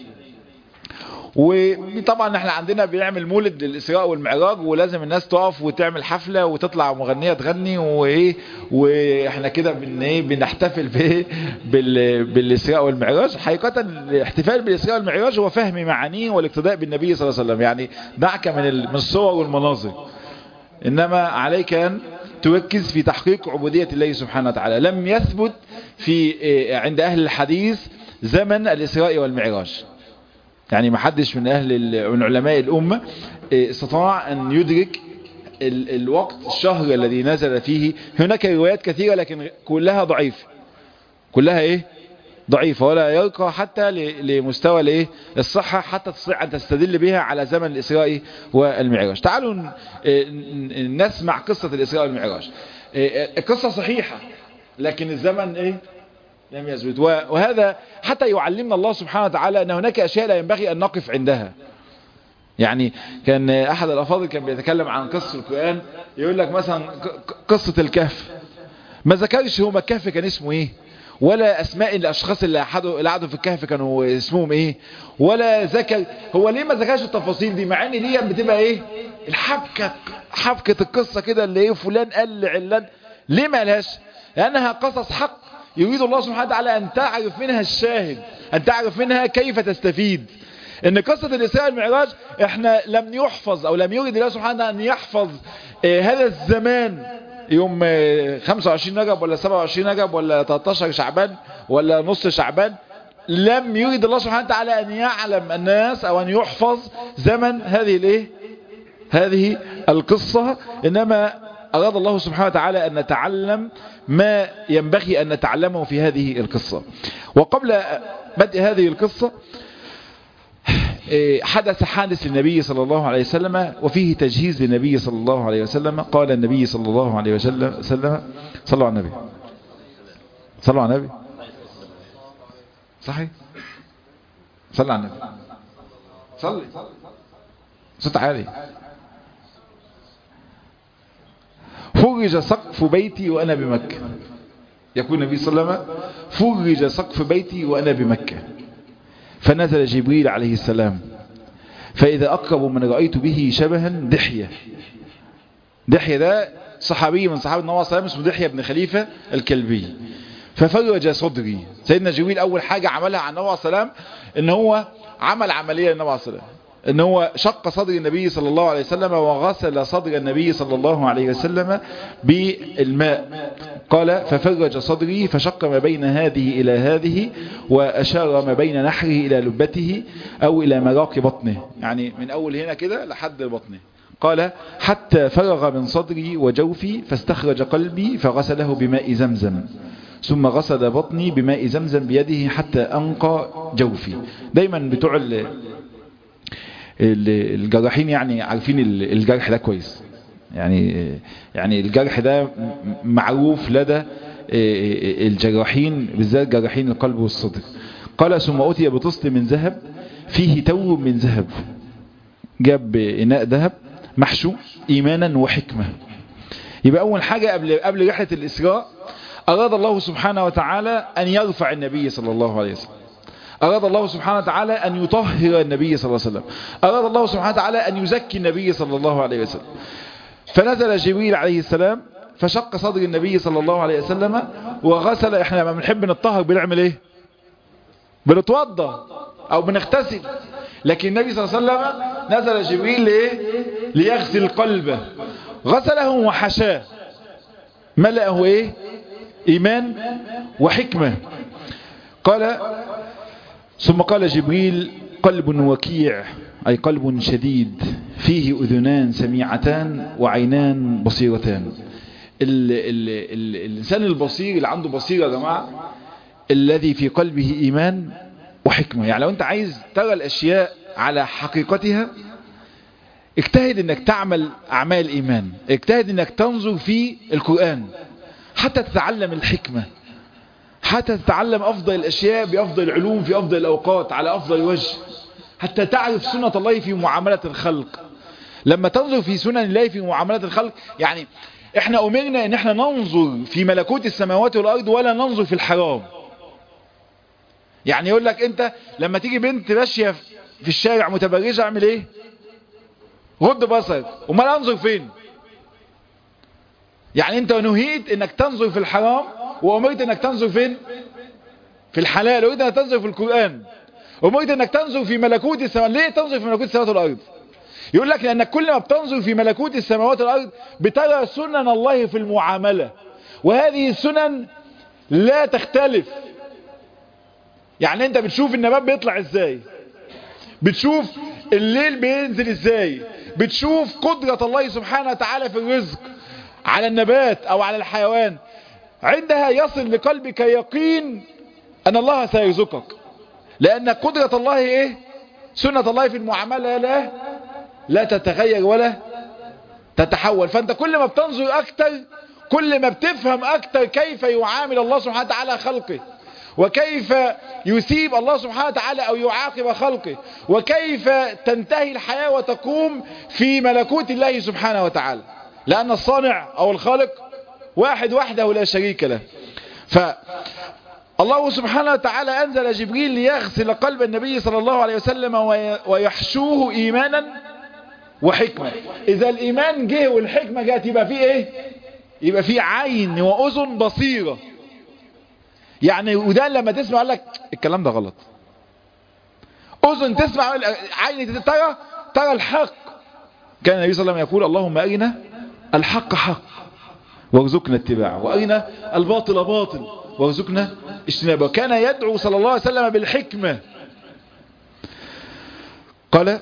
وطبعا احنا عندنا بنعمل مولد للإسراء والمعراج ولازم الناس تقف وتعمل حفلة وتطلع مغنية تغني وايه واحنا كده بن ايه بنحتفل بايه بال بالإسراء والمعراج حقيقة الاحتفال بالإسراء والمعراج هو فهم معانيه والاقتداء بالنبي صلى الله عليه وسلم يعني دعك من من الصور والمناظر انما عليك ان تركز في تحقيق عبودية الله سبحانه وتعالى لم يثبت في عند اهل الحديث زمن الإسراء والمعراج يعني ما حدش من أهل من علماء الأمة استطاع أن يدرك ال الوقت الشهر الذي نزل فيه هناك روايات كثيرة لكن كلها ضعيفة كلها إيه ضعيفة ولا يرقى حتى لمستوى الايه الصحة حتى تستطيع أن تستدل بها على زمن الإسراء والمعراج تعالوا نسمع قصة الإسراء والمعراج القصة صحيحة لكن الزمن إيه لم يثبت وهذا حتى يعلمنا الله سبحانه وتعالى أن هناك أشياء لا ينبغي أن نقف عندها يعني كان أحد الأفاضل كان بيتكلم عن قصة القرآن يقول لك مثلا قصة الكهف ما ذكرش هو الكهف كان اسمه ايه ولا اسماء الاشخاص اللي قعدوا في الكهف كانوا اسمهم ايه ولا ذكر هو ليه ما ذكرش التفاصيل دي مع ان دي بتبقى ايه الحبكه حبكه القصه كده اللي ايه فلان قال لعلان ليه ما لهاش لانها قصص حق يريد الله سبحانه وتعالى ان تعرف منها الشاهد ان تعرف منها كيف تستفيد ان قصة الاسراء والمعراج احنا لم يحفظ او لم يريد الله سبحانه وتعالى ان يحفظ اه هذا الزمان يوم 25 رجب ولا 27 رجب ولا 13 شعبان ولا نص شعبان لم يريد الله سبحانه وتعالى ان يعلم الناس او ان يحفظ زمن هذه الايه هذه القصة انما اراد الله سبحانه وتعالى ان نتعلم ما ينبغي ان نتعلمه في هذه القصة وقبل بدء هذه القصة حدث حادث للنبي صلى الله عليه وسلم وفيه تجهيز للنبي صلى الله عليه وسلم قال النبي صلى الله عليه وسلم صلوا على النبي صلوا على النبي صحيح صلوا على النبي صلي صوت عالي فرج سقف بيتي وأنا بمكة يقول النبي صلى الله عليه وسلم فرج سقف بيتي وأنا بمكة فنزل جبريل عليه السلام فإذا أقرب من رأيت به شبها دحية دحية ده صحابي من صحابة النبي صلى الله عليه وسلم اسمه دحية بن خليفة الكلبي ففرج صدري سيدنا جبريل أول حاجة عملها عن النبي صلى الله عليه وسلم إن هو عمل عملية للنبي صلى الله عليه وسلم ان هو شق صدر النبي صلى الله عليه وسلم وغسل صدر النبي صلى الله عليه وسلم بالماء قال ففرج صدري فشق ما بين هذه إلى هذه وأشار ما بين نحره إلى لبته أو إلى مراق بطنه يعني من أول هنا كده لحد بطنه قال حتى فرغ من صدري وجوفي فاستخرج قلبي فغسله بماء زمزم ثم غسل بطني بماء زمزم بيده حتى أنقى جوفي دايما بتوع الجراحين يعني عارفين الجرح ده كويس يعني يعني الجرح ده معروف لدى الجراحين بالذات جراحين القلب والصدر قال ثم أتي بطست من ذهب فيه توب من ذهب جاب إناء ذهب محشو إيمانا وحكمة يبقى أول حاجة قبل قبل رحلة الإسراء أراد الله سبحانه وتعالى أن يرفع النبي صلى الله عليه وسلم أراد الله سبحانه وتعالى أن يطهر النبي صلى الله عليه وسلم أراد الله سبحانه وتعالى أن يزكي النبي صلى الله عليه وسلم فنزل جبريل عليه السلام فشق صدر النبي صلى الله عليه وسلم وغسل احنا لما بنحب نطهر بنعمل ايه بنتوضى او بنغتسل لكن النبي صلى الله عليه وسلم نزل جبريل ليه ليغسل قلبه غسله وحشاه ملأه ايه ايمان وحكمة قال ثم قال جبريل قلب وكيع أي قلب شديد فيه أذنان سميعتان وعينان بصيرتان ال ال ال الإنسان البصير اللي عنده بصيرة يا جماعة الذي في قلبه إيمان وحكمة يعني لو أنت عايز ترى الأشياء على حقيقتها اجتهد انك تعمل اعمال ايمان اجتهد انك تنظر في القرآن حتى تتعلم الحكمة حتى تتعلم افضل الاشياء بافضل العلوم في افضل الاوقات على افضل وجه حتى تعرف سنة الله في معاملة الخلق لما تنظر في سنن الله في معاملة الخلق يعني احنا امرنا ان احنا ننظر في ملكوت السماوات والارض ولا ننظر في الحرام يعني يقول لك انت لما تيجي بنت ماشيه في الشارع متبرجه اعمل ايه غض بصرك امال انظر فين يعني انت نهيت انك تنظر في الحرام وامرت انك تنظر فين في الحلال وامرت انك تنظر في القرآن امرت انك تنظر في ملكوت السماوات ليه تنظر في ملكوت السماوات والارض يقول لك لانك كل ما بتنظر في ملكوت السماوات والارض بترى سنن الله في المعاملة وهذه السنن لا تختلف يعني انت بتشوف النبات بيطلع ازاي بتشوف الليل بينزل ازاي بتشوف قدرة الله سبحانه وتعالى في الرزق على النبات او على الحيوان عندها يصل لقلبك يقين ان الله سيرزقك لان قدرة الله ايه سنة الله في المعاملة لا لا تتغير ولا تتحول فانت كل ما بتنظر اكتر كل ما بتفهم اكتر كيف يعامل الله سبحانه وتعالى خلقه وكيف يثيب الله سبحانه وتعالى او يعاقب خلقه وكيف تنتهي الحياة وتقوم في ملكوت الله سبحانه وتعالى لان الصانع او الخالق واحد وحده لا شريك له فالله سبحانه وتعالى انزل جبريل ليغسل قلب النبي صلى الله عليه وسلم ويحشوه ايمانا وحكمة اذا الايمان جه والحكمة جات يبقى فيه ايه يبقى فيه عين واذن بصيره يعني وده لما تسمع لك الكلام ده غلط اذن تسمع عين ترى ترى الحق كان النبي صلى الله عليه وسلم يقول اللهم ارنا الحق حق وارزقنا اتباعه وارنا الباطل باطل وارزقنا اجتنابه كان يدعو صلى الله عليه وسلم بالحكمة قال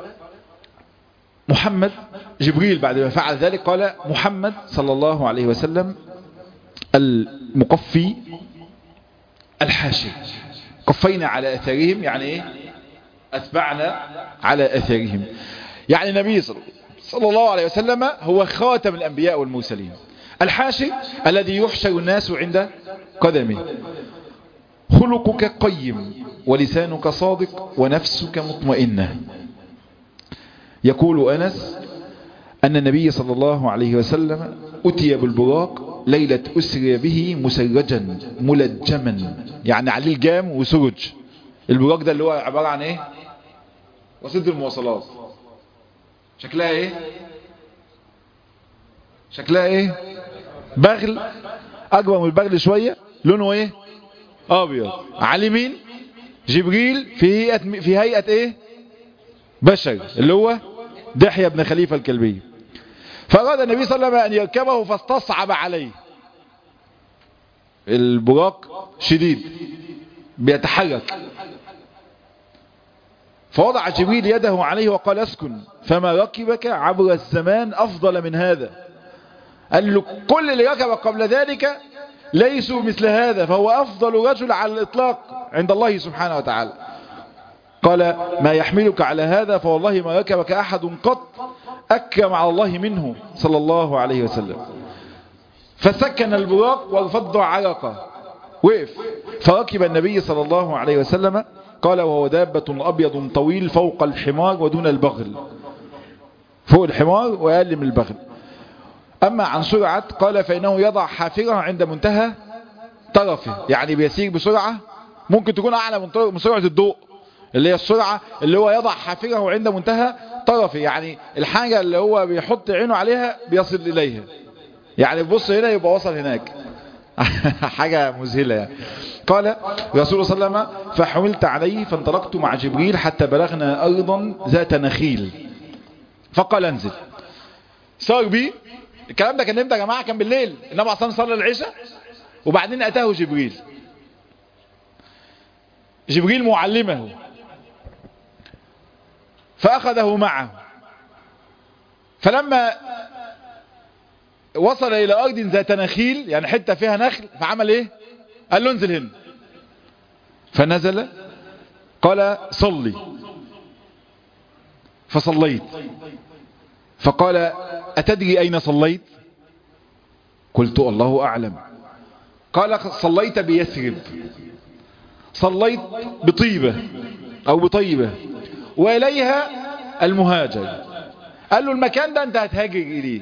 محمد جبريل بعد ما فعل ذلك قال محمد صلى الله عليه وسلم المقفي الحاشي قفينا على اثارهم يعني ايه اتبعنا على اثارهم يعني النبي صلى الله عليه وسلم هو خاتم الانبياء والمرسلين الحاشي الذي يحشر الناس عند قدمه خلقك قيم ولسانك صادق ونفسك مطمئنة يقول أنس أن النبي صلى الله عليه وسلم أتي بالبراق ليلة أسري به مسرجا ملجما يعني عليه الجام وسرج البراق ده اللي هو عبارة عن ايه وسيلة المواصلات شكلها ايه شكلها ايه بغل اكبر من البغل شوية لونه ايه ابيض على مين جبريل في هيئة في هيئة ايه بشر اللي هو دحية بن خليفة الكلبي فأراد النبي صلى الله عليه وسلم أن يركبه فاستصعب عليه البراق شديد بيتحرك فوضع جبريل يده عليه وقال اسكن فما ركبك عبر الزمان أفضل من هذا قال له كل اللي ركب قبل ذلك ليسوا مثل هذا فهو أفضل رجل على الإطلاق عند الله سبحانه وتعالى قال ما يحملك على هذا فوالله ما ركبك أحد قط أكرم على الله منه صلى الله عليه وسلم فسكن البراق وارفض عرقه وقف فركب النبي صلى الله عليه وسلم قال وهو دابة أبيض طويل فوق الحمار ودون البغل فوق الحمار وأقل من البغل أما عن سرعة قال فإنه يضع حافرة عند منتهى طرفه يعني بيسير بسرعة ممكن تكون أعلى من سرعة الضوء اللي هي السرعة اللي هو يضع حافره عند منتهى طرفه يعني الحاجة اللي هو بيحط عينه عليها بيصل إليها يعني بص هنا يبقى وصل هناك حاجة مذهلة يعني قال رسول صلى الله عليه وسلم فحملت عليه فانطلقت مع جبريل حتى بلغنا أرضا ذات نخيل فقال انزل صار بي الكلام ده كان امتى يا جماعة كان بالليل النبي عليه صلى العشاء وبعدين أتاه جبريل جبريل معلمه فأخذه معه فلما وصل إلى أرض ذات نخيل يعني حتة فيها نخل فعمل إيه قال له انزل هنا فنزل قال صلي فصليت فقال أتدري أين صليت قلت الله أعلم قال صليت بيثرب صليت بطيبة أو بطيبة وإليها المهاجر قال له المكان ده أنت هتهاجر إليه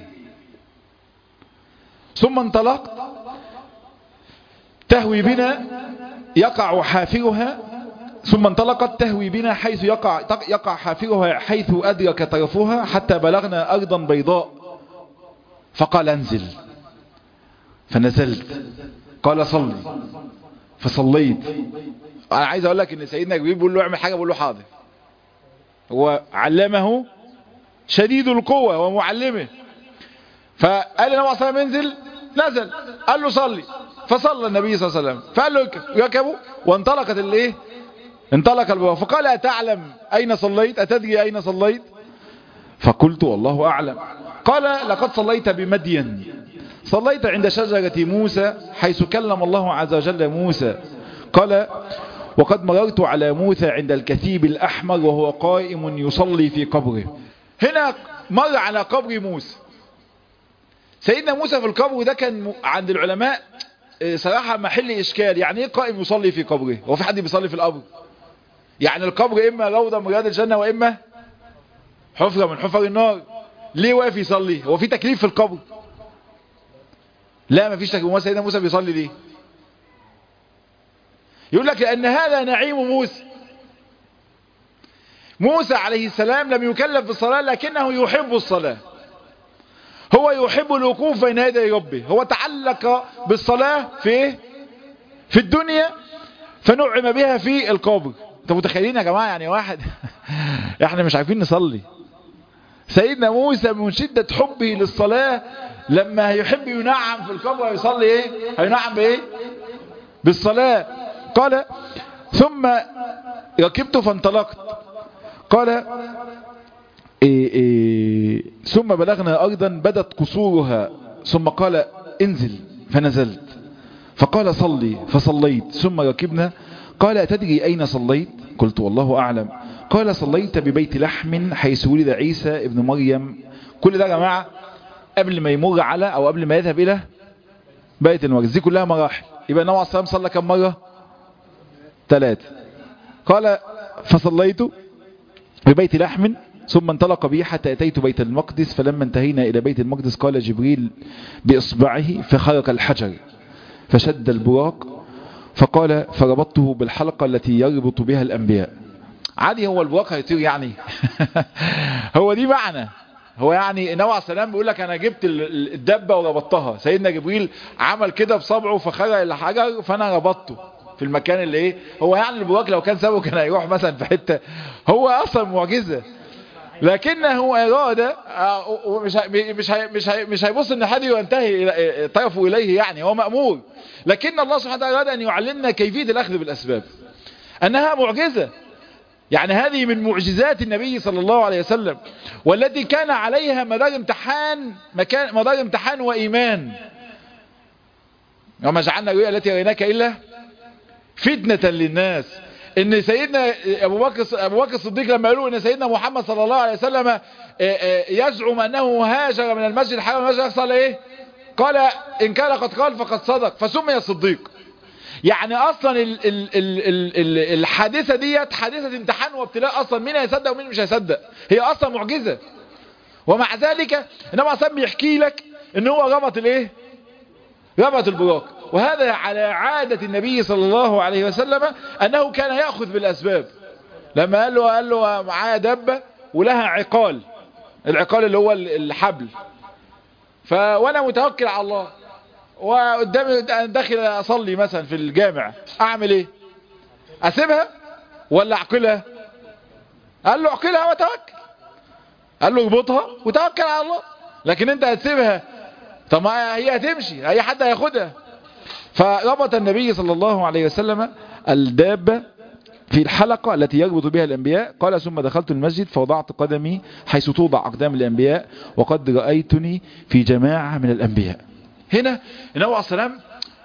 ثم انطلقت تهوي بنا يقع حافرها ثم انطلقت تهوي بنا حيث يقع, يقع حافرها حيث أدرك طرفها حتى بلغنا أرضا بيضاء فقال انزل فنزلت قال صلي فصليت انا عايز اقول لك ان سيدنا جبريل بيقول له اعمل حاجه بيقول له حاضر هو علمه شديد القوه ومعلمه فقال له النبي صلى الله عليه وسلم انزل نزل قال له صلي فصلى النبي صلى الله عليه وسلم فقال له ركبوا وانطلقت الايه انطلق البواب فقال اتعلم اين صليت اتدري اين صليت فقلت والله اعلم قال لقد صليت بمدين صليت عند شجرة موسى حيث كلم الله عز وجل موسى قال وقد مررت على موسى عند الكثيب الأحمر وهو قائم يصلي في قبره هنا مر على قبر موسى سيدنا موسى في القبر ده كان عند العلماء صراحة محل إشكال يعني ايه قائم يصلي في قبره هو في حد بيصلي في القبر يعني القبر إما روضة من رياض الجنة وإما حفرة من حفر النار ليه واقف يصلي هو في تكليف في القبر لا ما فيش تكليف سيدنا موسى بيصلي ليه يقول لك لأن هذا نعيم موسى موسى عليه السلام لم يكلف بالصلاة لكنه يحب الصلاة هو يحب الوقوف بين يدي ربه هو تعلق بالصلاة في ايه في الدنيا فنعم بها في القبر انت متخيلين يا جماعة يعني واحد احنا مش عارفين نصلي سيدنا موسى من شدة حبه للصلاة لما يحب ينعم في القبر يصلي ايه هينعم بايه بالصلاة قال ثم ركبت فانطلقت قال إيه إيه ثم بلغنا أرضا بدت قصورها ثم قال انزل فنزلت فقال صلي فصليت ثم ركبنا قال أتدري أين صليت قلت والله أعلم قال صليت ببيت لحم حيث ولد عيسى ابن مريم كل ده يا جماعة قبل ما يمر على أو قبل ما يذهب إلى بيت المقدس دي كلها مراحل يبقى النبي عليه الصلاة والسلام صلى كم مرة ثلاثة قال فصليت ببيت لحم ثم انطلق بي حتى أتيت بيت المقدس فلما انتهينا إلى بيت المقدس قال جبريل بإصبعه فخرق الحجر فشد البراق فقال فربطته بالحلقة التي يربط بها الأنبياء عادي هو البراق هيطير يعني هو دي معنى هو يعني النبي عليه السلام بيقول لك انا جبت الدبه وربطتها سيدنا جبريل عمل كده بصبعه فخرق الحجر فانا ربطته في المكان اللي ايه هو يعني البراق لو كان سابه كان هيروح مثلا في حته هو اصلا معجزه لكنه اراد ومش مش مش مش هيبص ان حد ينتهي طرفه اليه يعني هو مامور لكن الله سبحانه وتعالى اراد ان يعلمنا كيفيه الاخذ بالاسباب انها معجزه يعني هذه من معجزات النبي صلى الله عليه وسلم والتي كان عليها مدار امتحان مكان مدار امتحان وإيمان وما جعلنا الرؤيا التي رأيناك إلا فتنة للناس ان سيدنا ابو بكر ابو بكر الصديق لما قالوا ان سيدنا محمد صلى الله عليه وسلم يزعم انه هاجر من المسجد الحرام المسجد يحصل ايه قال ان كان قد قال فقد صدق فسمي الصديق يعني اصلا ال ال ال ال ال الحادثة ديت حادثة امتحان وابتلاء اصلا مين هيصدق ومين مش هيصدق هي اصلا معجزة ومع ذلك انما اصلا بيحكي لك ان هو ربط الايه ربط البراق وهذا على عادة النبي صلى الله عليه وسلم انه كان يأخذ بالاسباب لما قال له قال له معايا دبة ولها عقال العقال اللي هو الحبل ف وانا متوكل على الله وقدامي داخل اصلي مثلا في الجامع اعمل ايه اسيبها ولا اعقلها قال له اعقلها وتوكل قال له اربطها وتوكل على الله لكن انت هتسيبها طب ما هي هتمشي اي حد هياخدها فربط النبي صلى الله عليه وسلم الدابة في الحلقة التي يربط بها الأنبياء قال ثم دخلت المسجد فوضعت قدمي حيث توضع أقدام الأنبياء وقد رأيتني في جماعة من الأنبياء هنا النبي عليه السلام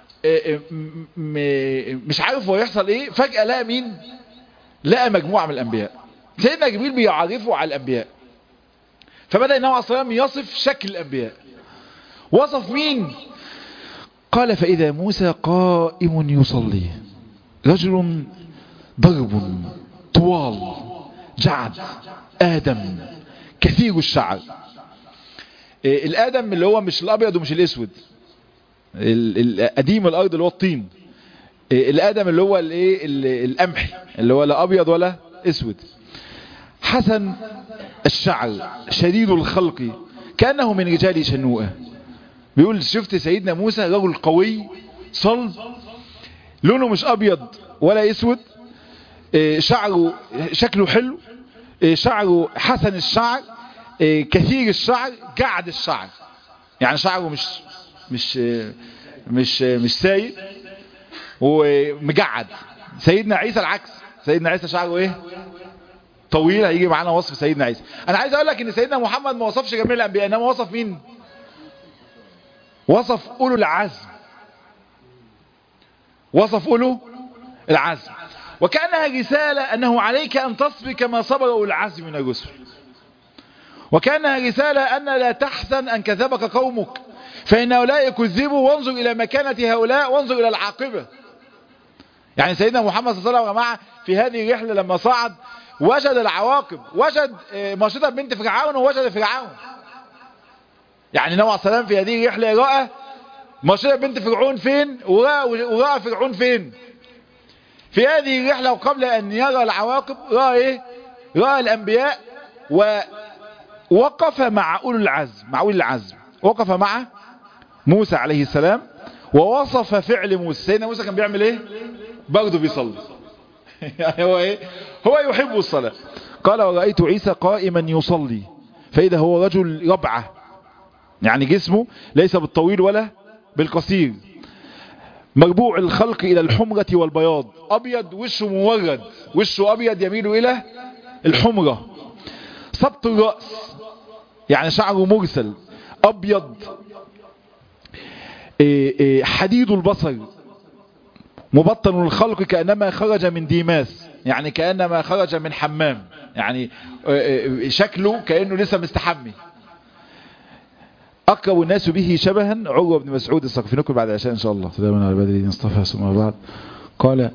مش عارف هو يحصل ايه فجأة لقى مين لقى مجموعة من الأنبياء سيدنا جبريل بيعرفه على الأنبياء فبدأ النبي عليه السلام يصف شكل الأنبياء وصف مين قال فإذا موسى قائم يصلي رجل ضرب طوال جعد آدم كثير الشعر الآدم اللي هو مش الأبيض ومش الأسود القديم الأرض اللي هو الطين الآدم اللي هو الايه القمحي اللي هو لا أبيض ولا أسود حسن الشعر شديد الخلق كأنه من رجال شنوءة بيقول شفت سيدنا موسى رجل قوي صلب لونه مش أبيض ولا أسود شعره شكله حلو شعره حسن الشعر كثير الشعر قعد الشعر يعني شعره مش مش مش مش سايد ومجعد سيدنا عيسى العكس سيدنا عيسى شعره ايه طويل هيجي معانا وصف سيدنا عيسى انا عايز اقول لك ان سيدنا محمد ما وصفش جميع الانبياء انما وصف مين وصف اولو العزم وصف اولو العزم وكانها رساله انه عليك ان تصبر كما صبر اولو العزم من الرسل وكانها رساله ان لا تحزن ان كذبك قومك فإن هؤلاء يكذبوا وانظر إلى مكانة هؤلاء وانظر إلى العاقبة يعني سيدنا محمد صلى الله عليه وسلم يا جماعة في هذه الرحلة لما صعد وجد العواقب وجد ماشطة بنت فرعون ووجد فرعون يعني نوع السلام في هذه الرحلة رأى ماشطة بنت فرعون فين ورأى, ورأى فرعون فين في هذه الرحلة وقبل أن يرى العواقب رأى إيه رأى الأنبياء ووقف مع أولو العزم مع أولي العزم وقف مع موسى عليه السلام ووصف فعل موسى سيدنا موسى كان بيعمل ايه برضه بيصلي يعني هو ايه هو يحب الصلاة قال ورأيت عيسى قائما يصلي فإذا هو رجل ربعة يعني جسمه ليس بالطويل ولا بالقصير مربوع الخلق إلى الحمرة والبياض أبيض وشه مورد وشه أبيض يميل إلى الحمرة سبط الرأس يعني شعره مرسل أبيض حديد البصر مبطن الخلق كأنما خرج من ديماس يعني كأنما خرج من حمام يعني شكله كأنه لسه مستحمي أقرب الناس به شبها عروة بن مسعود السقفينكم بعد العشاء إن شاء الله سلاما على بدر اصطفى ثم بعد قال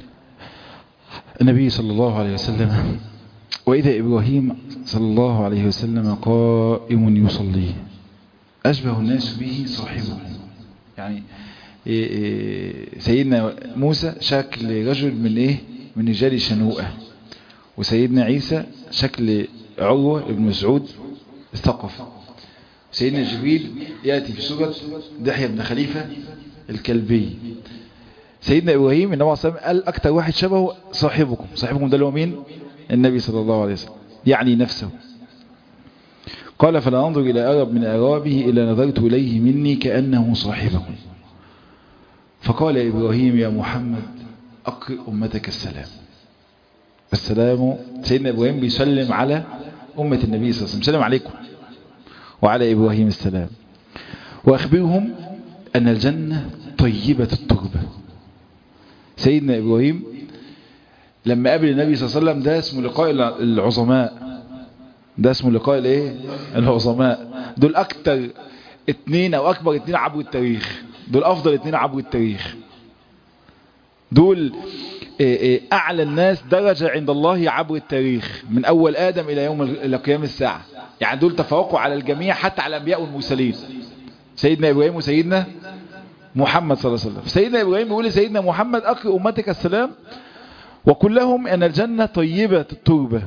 النبي صلى الله عليه وسلم وإذا إبراهيم صلى الله عليه وسلم قائم يصلي أشبه الناس به صاحبه يعني إيه إيه سيدنا موسى شكل رجل من إيه من رجال شنوءة وسيدنا عيسى شكل عروة بن مسعود الثقف سيدنا جبريل يأتي في سورة دحية بن خليفة الكلبي سيدنا إبراهيم النبي صلى الله عليه وسلم قال أكتر واحد شبهه صاحبكم صاحبكم ده اللي هو مين النبي صلى الله عليه وسلم يعني نفسه قال فلا أنظر إلى أرب من أرابه إلا نظرت إليه مني كأنه صاحبكم فقال إبراهيم يا محمد أقرئ أمتك السلام السلام سيدنا إبراهيم بيسلم على أمة النبي صلى الله عليه وسلم سلم عليكم وعلى إبراهيم السلام وأخبرهم أن الجنة طيبة التربة سيدنا إبراهيم لما قابل النبي صلى الله عليه وسلم ده اسمه لقاء العظماء ده اسمه لقاء الايه العظماء دول اكتر اتنين او اكبر اتنين عبر التاريخ دول افضل اتنين عبر التاريخ دول اعلى الناس درجة عند الله عبر التاريخ من اول ادم الى يوم الى قيام الساعة يعني دول تفوقوا على الجميع حتى على الانبياء والمرسلين سيدنا ابراهيم وسيدنا محمد صلى الله عليه وسلم سيدنا ابراهيم بيقول لسيدنا محمد اقرئ امتك السلام وكلهم ان الجنة طيبة التربة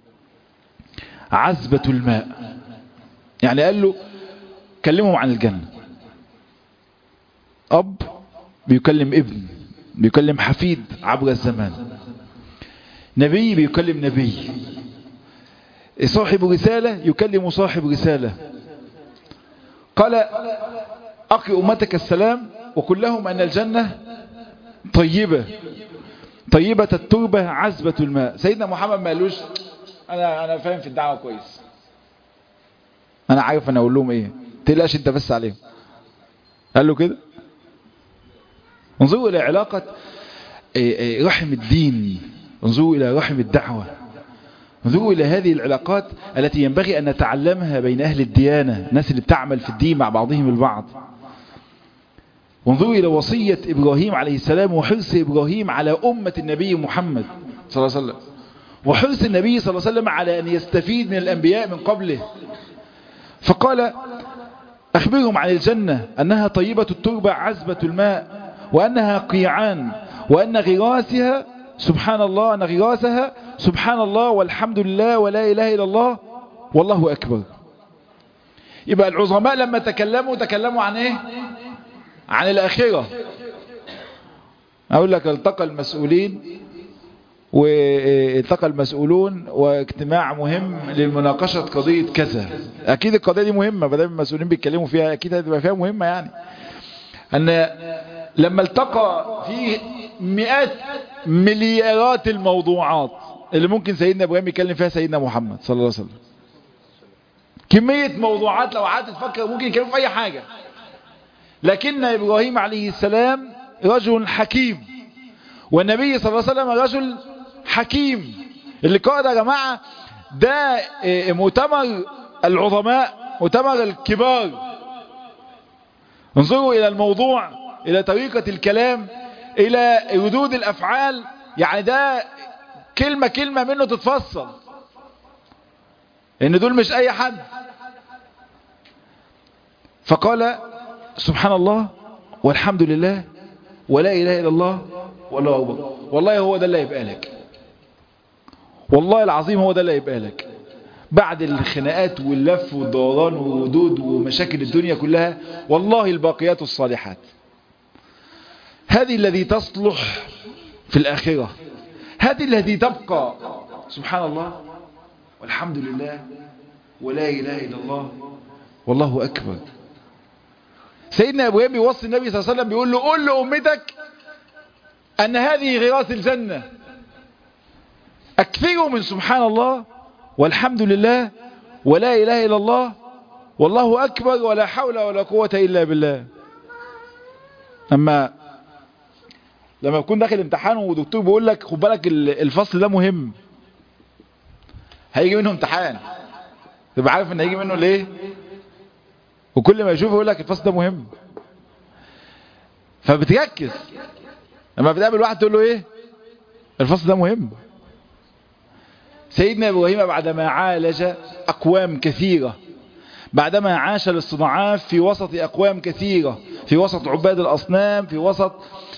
عذبة الماء يعني قال له كلمهم عن الجنة أب بيكلم ابن بيكلم حفيد عبر الزمان نبي بيكلم نبي صاحب رسالة يكلم صاحب رسالة قال أقي أمتك السلام وكلهم أن الجنة طيبة طيبة التربة عذبة الماء سيدنا محمد ما قالوش انا انا فاهم في الدعوة كويس انا عارف انا اقول لهم ايه تقلقش انت بس عليهم قال له كده انظروا الى علاقة رحم الدين انظروا الى رحم الدعوة انظروا الى هذه العلاقات التي ينبغي ان نتعلمها بين اهل الديانة الناس اللي بتعمل في الدين مع بعضهم البعض وانظروا إلى وصية إبراهيم عليه السلام وحرص إبراهيم على أمة النبي محمد صلى الله عليه وسلم وحرص النبي صلى الله عليه وسلم على أن يستفيد من الأنبياء من قبله فقال أخبرهم عن الجنة أنها طيبة التربة عذبة الماء وأنها قيعان وأن غراسها سبحان الله أن غراسها سبحان الله والحمد لله ولا إله إلا الله والله أكبر يبقى العظماء لما تكلموا تكلموا عن إيه عن الآخرة أقول لك التقى المسؤولين والتقى المسؤولون واجتماع مهم للمناقشة قضية كذا أكيد القضية دي مهمة بدل المسؤولين بيتكلموا فيها أكيد هتبقى فيها مهمة يعني أن لما التقى في مئات مليارات الموضوعات اللي ممكن سيدنا إبراهيم يتكلم فيها سيدنا محمد صلى الله عليه وسلم كمية موضوعات لو قعدت تفكر ممكن يتكلموا في أي حاجة لكن إبراهيم عليه السلام رجل حكيم والنبي صلى الله عليه وسلم رجل حكيم اللقاء ده يا جماعة ده مؤتمر العظماء مؤتمر الكبار انظروا إلى الموضوع إلى طريقة الكلام إلى ردود الأفعال يعني ده كلمة كلمة منه تتفصل إن دول مش أي حد فقال سبحان الله والحمد لله ولا إله إلا الله والله أكبر والله هو ده اللي هيبقى لك والله العظيم هو ده اللي هيبقى لك بعد الخناقات واللف والدوران والردود ومشاكل الدنيا كلها والله الباقيات الصالحات هذه الذي تصلح في الآخرة هذه التي تبقى سبحان الله والحمد لله ولا إله إلا الله والله أكبر سيدنا ابراهيم بيوصي النبي صلى الله عليه وسلم بيقول له قول لأمتك أن هذه غراس الجنة أكثروا من سبحان الله والحمد لله ولا إله إلا الله والله أكبر ولا حول ولا قوة إلا بالله أما لما يكون داخل امتحان ودكتور بيقول لك خد بالك الفصل ده مهم هيجي منه امتحان تبقى عارف ان هيجي منه ليه وكل ما يشوفه يقول لك الفصل ده مهم فبتركز لما بتقابل واحد تقول له ايه الفصل ده مهم سيدنا ابراهيم بعدما عالج اقوام كثيرة بعدما عاش الاصطناعات في وسط اقوام كثيرة في وسط عباد الاصنام في وسط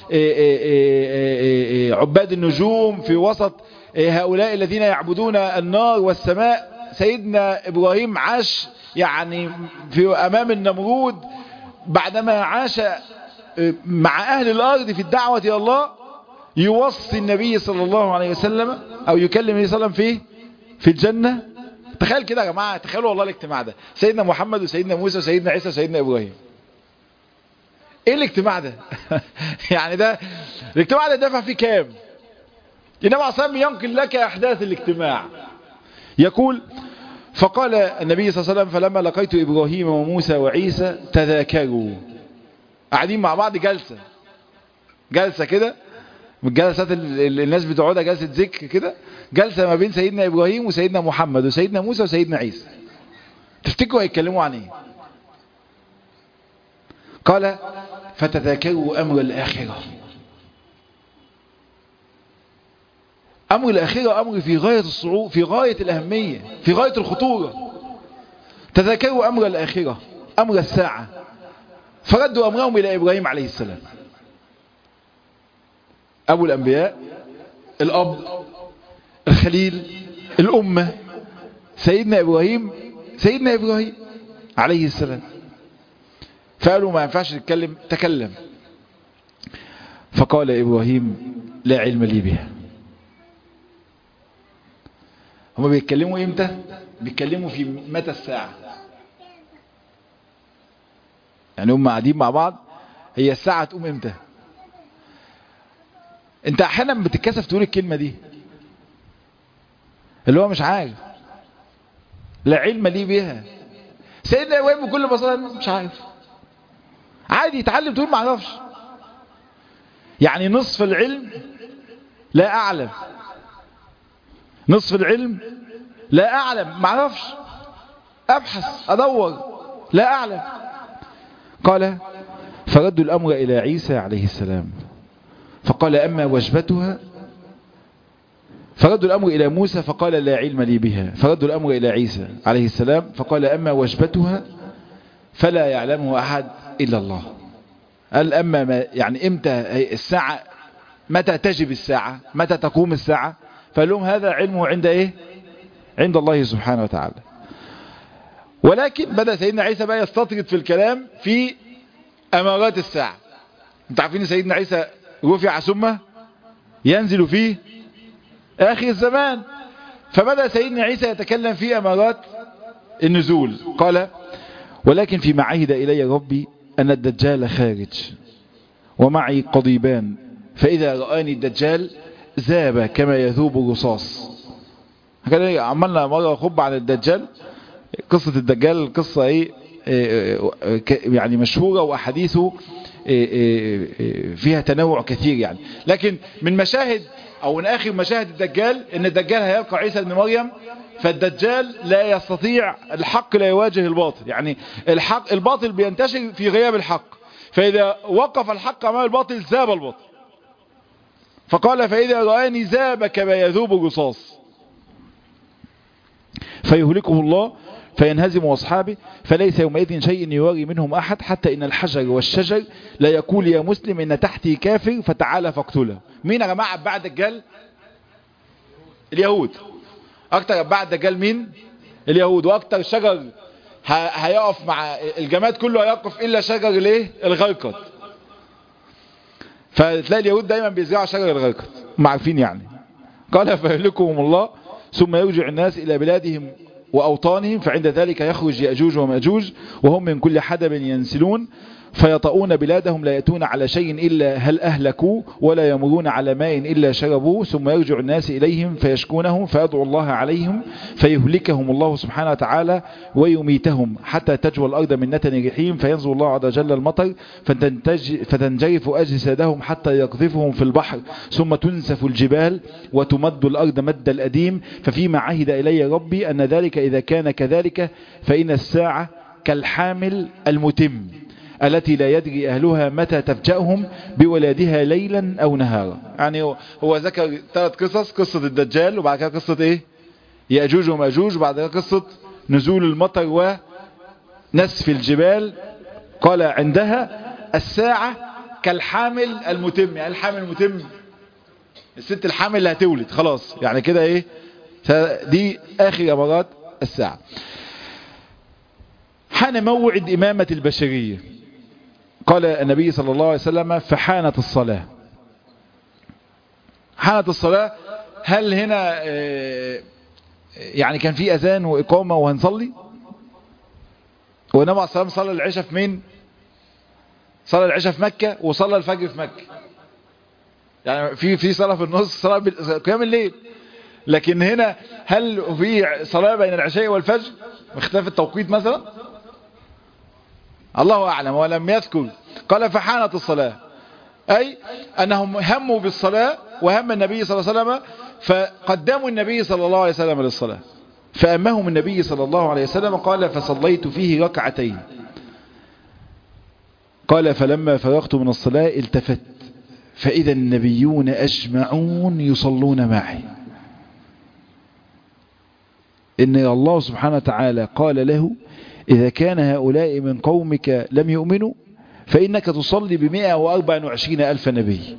عباد النجوم في وسط هؤلاء الذين يعبدون النار والسماء سيدنا ابراهيم عاش يعني في امام النمرود بعدما عاش مع اهل الارض في الدعوة الى الله يوصي النبي صلى الله عليه وسلم او يكلم النبي صلى الله عليه وسلم في في الجنة تخيل كده يا جماعة تخيلوا والله الاجتماع ده سيدنا محمد وسيدنا موسى وسيدنا عيسى وسيدنا ابراهيم ايه الاجتماع ده يعني ده الاجتماع ده دفع فيه كام النبي عليه الصلاه ينقل لك احداث الاجتماع يقول فقال النبي صلى الله عليه وسلم فلما لقيت ابراهيم وموسى وعيسى تذاكروا قاعدين مع بعض جلسة جلسة كده من الجلسات الناس بتقعدها جلسة ذكر كده جلسة ما بين سيدنا ابراهيم وسيدنا محمد وسيدنا موسى وسيدنا عيسى تفتكروا هيتكلموا عن ايه قال فتذاكروا امر الاخره أمر الأخيرة أمر في غاية الصعوبة في غاية الأهمية في غاية الخطورة تذكروا أمر الآخرة أمر الساعة فردوا أمرهم إلى إبراهيم عليه السلام أبو الأنبياء الأب الخليل الأمة سيدنا إبراهيم سيدنا إبراهيم عليه السلام فقالوا ما ينفعش نتكلم تكلم فقال إبراهيم لا علم لي بها هما بيتكلموا امتى بيتكلموا في متى الساعة يعني هم قاعدين مع بعض هي الساعة تقوم امتى انت احيانا بتتكسف تقول الكلمة دي اللي هو مش عارف لا علم لي بها سيدنا ابراهيم بكل بساطه مش عارف عادي يتعلم تقول ما اعرفش يعني نصف العلم لا اعلم نصف العلم لا اعلم ما اعرفش ابحث ادور لا اعلم قال فردوا الامر الى عيسى عليه السلام فقال اما وجبتها فردوا الأمر إلى موسى فقال لا علم لي بها فردوا الأمر إلى عيسى عليه السلام فقال أما وجبتها فلا يعلمه أحد إلا الله قال أما ما يعني إمتى الساعة متى تجب الساعة متى تقوم الساعة فقال لهم هذا علمه عند إيه عند الله سبحانه وتعالى ولكن بدأ سيدنا عيسى بقى يستطرد في الكلام في أمارات الساعة انت عارفين سيدنا عيسى رفع ثم ينزل فيه آخر الزمان فبدأ سيدنا عيسى يتكلم في أمارات النزول قال ولكن فيما عهد إلي ربي أن الدجال خارج ومعي قضيبان فإذا رآني الدجال ذاب كما يذوب الرصاص عملنا مرة خب عن الدجال قصة الدجال قصة ايه يعني مشهورة وأحاديثه فيها تنوع كثير يعني لكن من مشاهد او من اخر مشاهد الدجال ان الدجال هيلقى عيسى بن مريم فالدجال لا يستطيع الحق لا يواجه الباطل يعني الحق الباطل بينتشر في غياب الحق فاذا وقف الحق امام الباطل ذاب الباطل فقال فاذا رآني ذاب كما يذوب الرصاص فيهلكه الله فينهزم أصحابه فليس يومئذ شيء يواري منهم أحد حتى إن الحجر والشجر لا يقول يا مسلم إن تحتي كافر فتعالى فاقتله مين يا جماعة بعد الدجال اليهود أكتر بعد الدجال مين اليهود وأكتر شجر هيقف مع الجماد كله هيقف إلا شجر الايه الغرقد فتلاقي اليهود دايما بيزرعوا شجر الغرقد هم عارفين يعني قال فيهلكهم الله ثم يرجع الناس إلى بلادهم وأوطانهم فعند ذلك يخرج يأجوج ومأجوج وهم من كل حدب ينسلون فيطؤون بلادهم لا يأتون على شيء إلا هل أهلكوا ولا يمرون على ماء إلا شربوا ثم يرجع الناس إليهم فيشكونهم فيدعو الله عليهم فيهلكهم الله سبحانه وتعالى ويميتهم حتى تجوى الأرض من نتن رحيم فينزل الله عز وجل المطر فتنتج فتنجرف أجسادهم حتى يقذفهم في البحر ثم تنسف الجبال وتمد الأرض مد الأديم ففيما عهد إلي ربي أن ذلك إذا كان كذلك فإن الساعة كالحامل المتم التي لا يدري أهلها متى تفجأهم بولادها ليلا أو نهارا يعني هو ذكر ثلاث قصص قصة الدجال وبعد كده قصة إيه يأجوج ومأجوج وبعد كده قصة نزول المطر ونسف الجبال قال عندها الساعة كالحامل المتم يعني الحامل المتم الست الحامل اللي هتولد خلاص يعني كده ايه دي اخر امارات الساعة حان موعد امامة البشرية قال النبي صلى الله عليه وسلم فحانت الصلاة حانت الصلاة هل هنا يعني كان في اذان واقامة وهنصلي والنبي عليه الصلاة والسلام صلى العشاء في مين صلى العشاء في مكة وصلى الفجر في مكة يعني في في صلاة في النص صلاة قيام الليل لكن هنا هل في صلاة بين العشاء والفجر باختلاف التوقيت مثلا الله أعلم ولم يذكر قال فحانت الصلاة أي أنهم هموا بالصلاة وهم النبي صلى الله عليه وسلم فقدموا النبي صلى الله عليه وسلم للصلاة فأمهم النبي صلى الله عليه وسلم قال فصليت فيه ركعتين قال فلما فرغت من الصلاة التفت فإذا النبيون أجمعون يصلون معي إن الله سبحانه وتعالى قال له إذا كان هؤلاء من قومك لم يؤمنوا فإنك تصلي بمئة وأربع وعشرين ألف نبي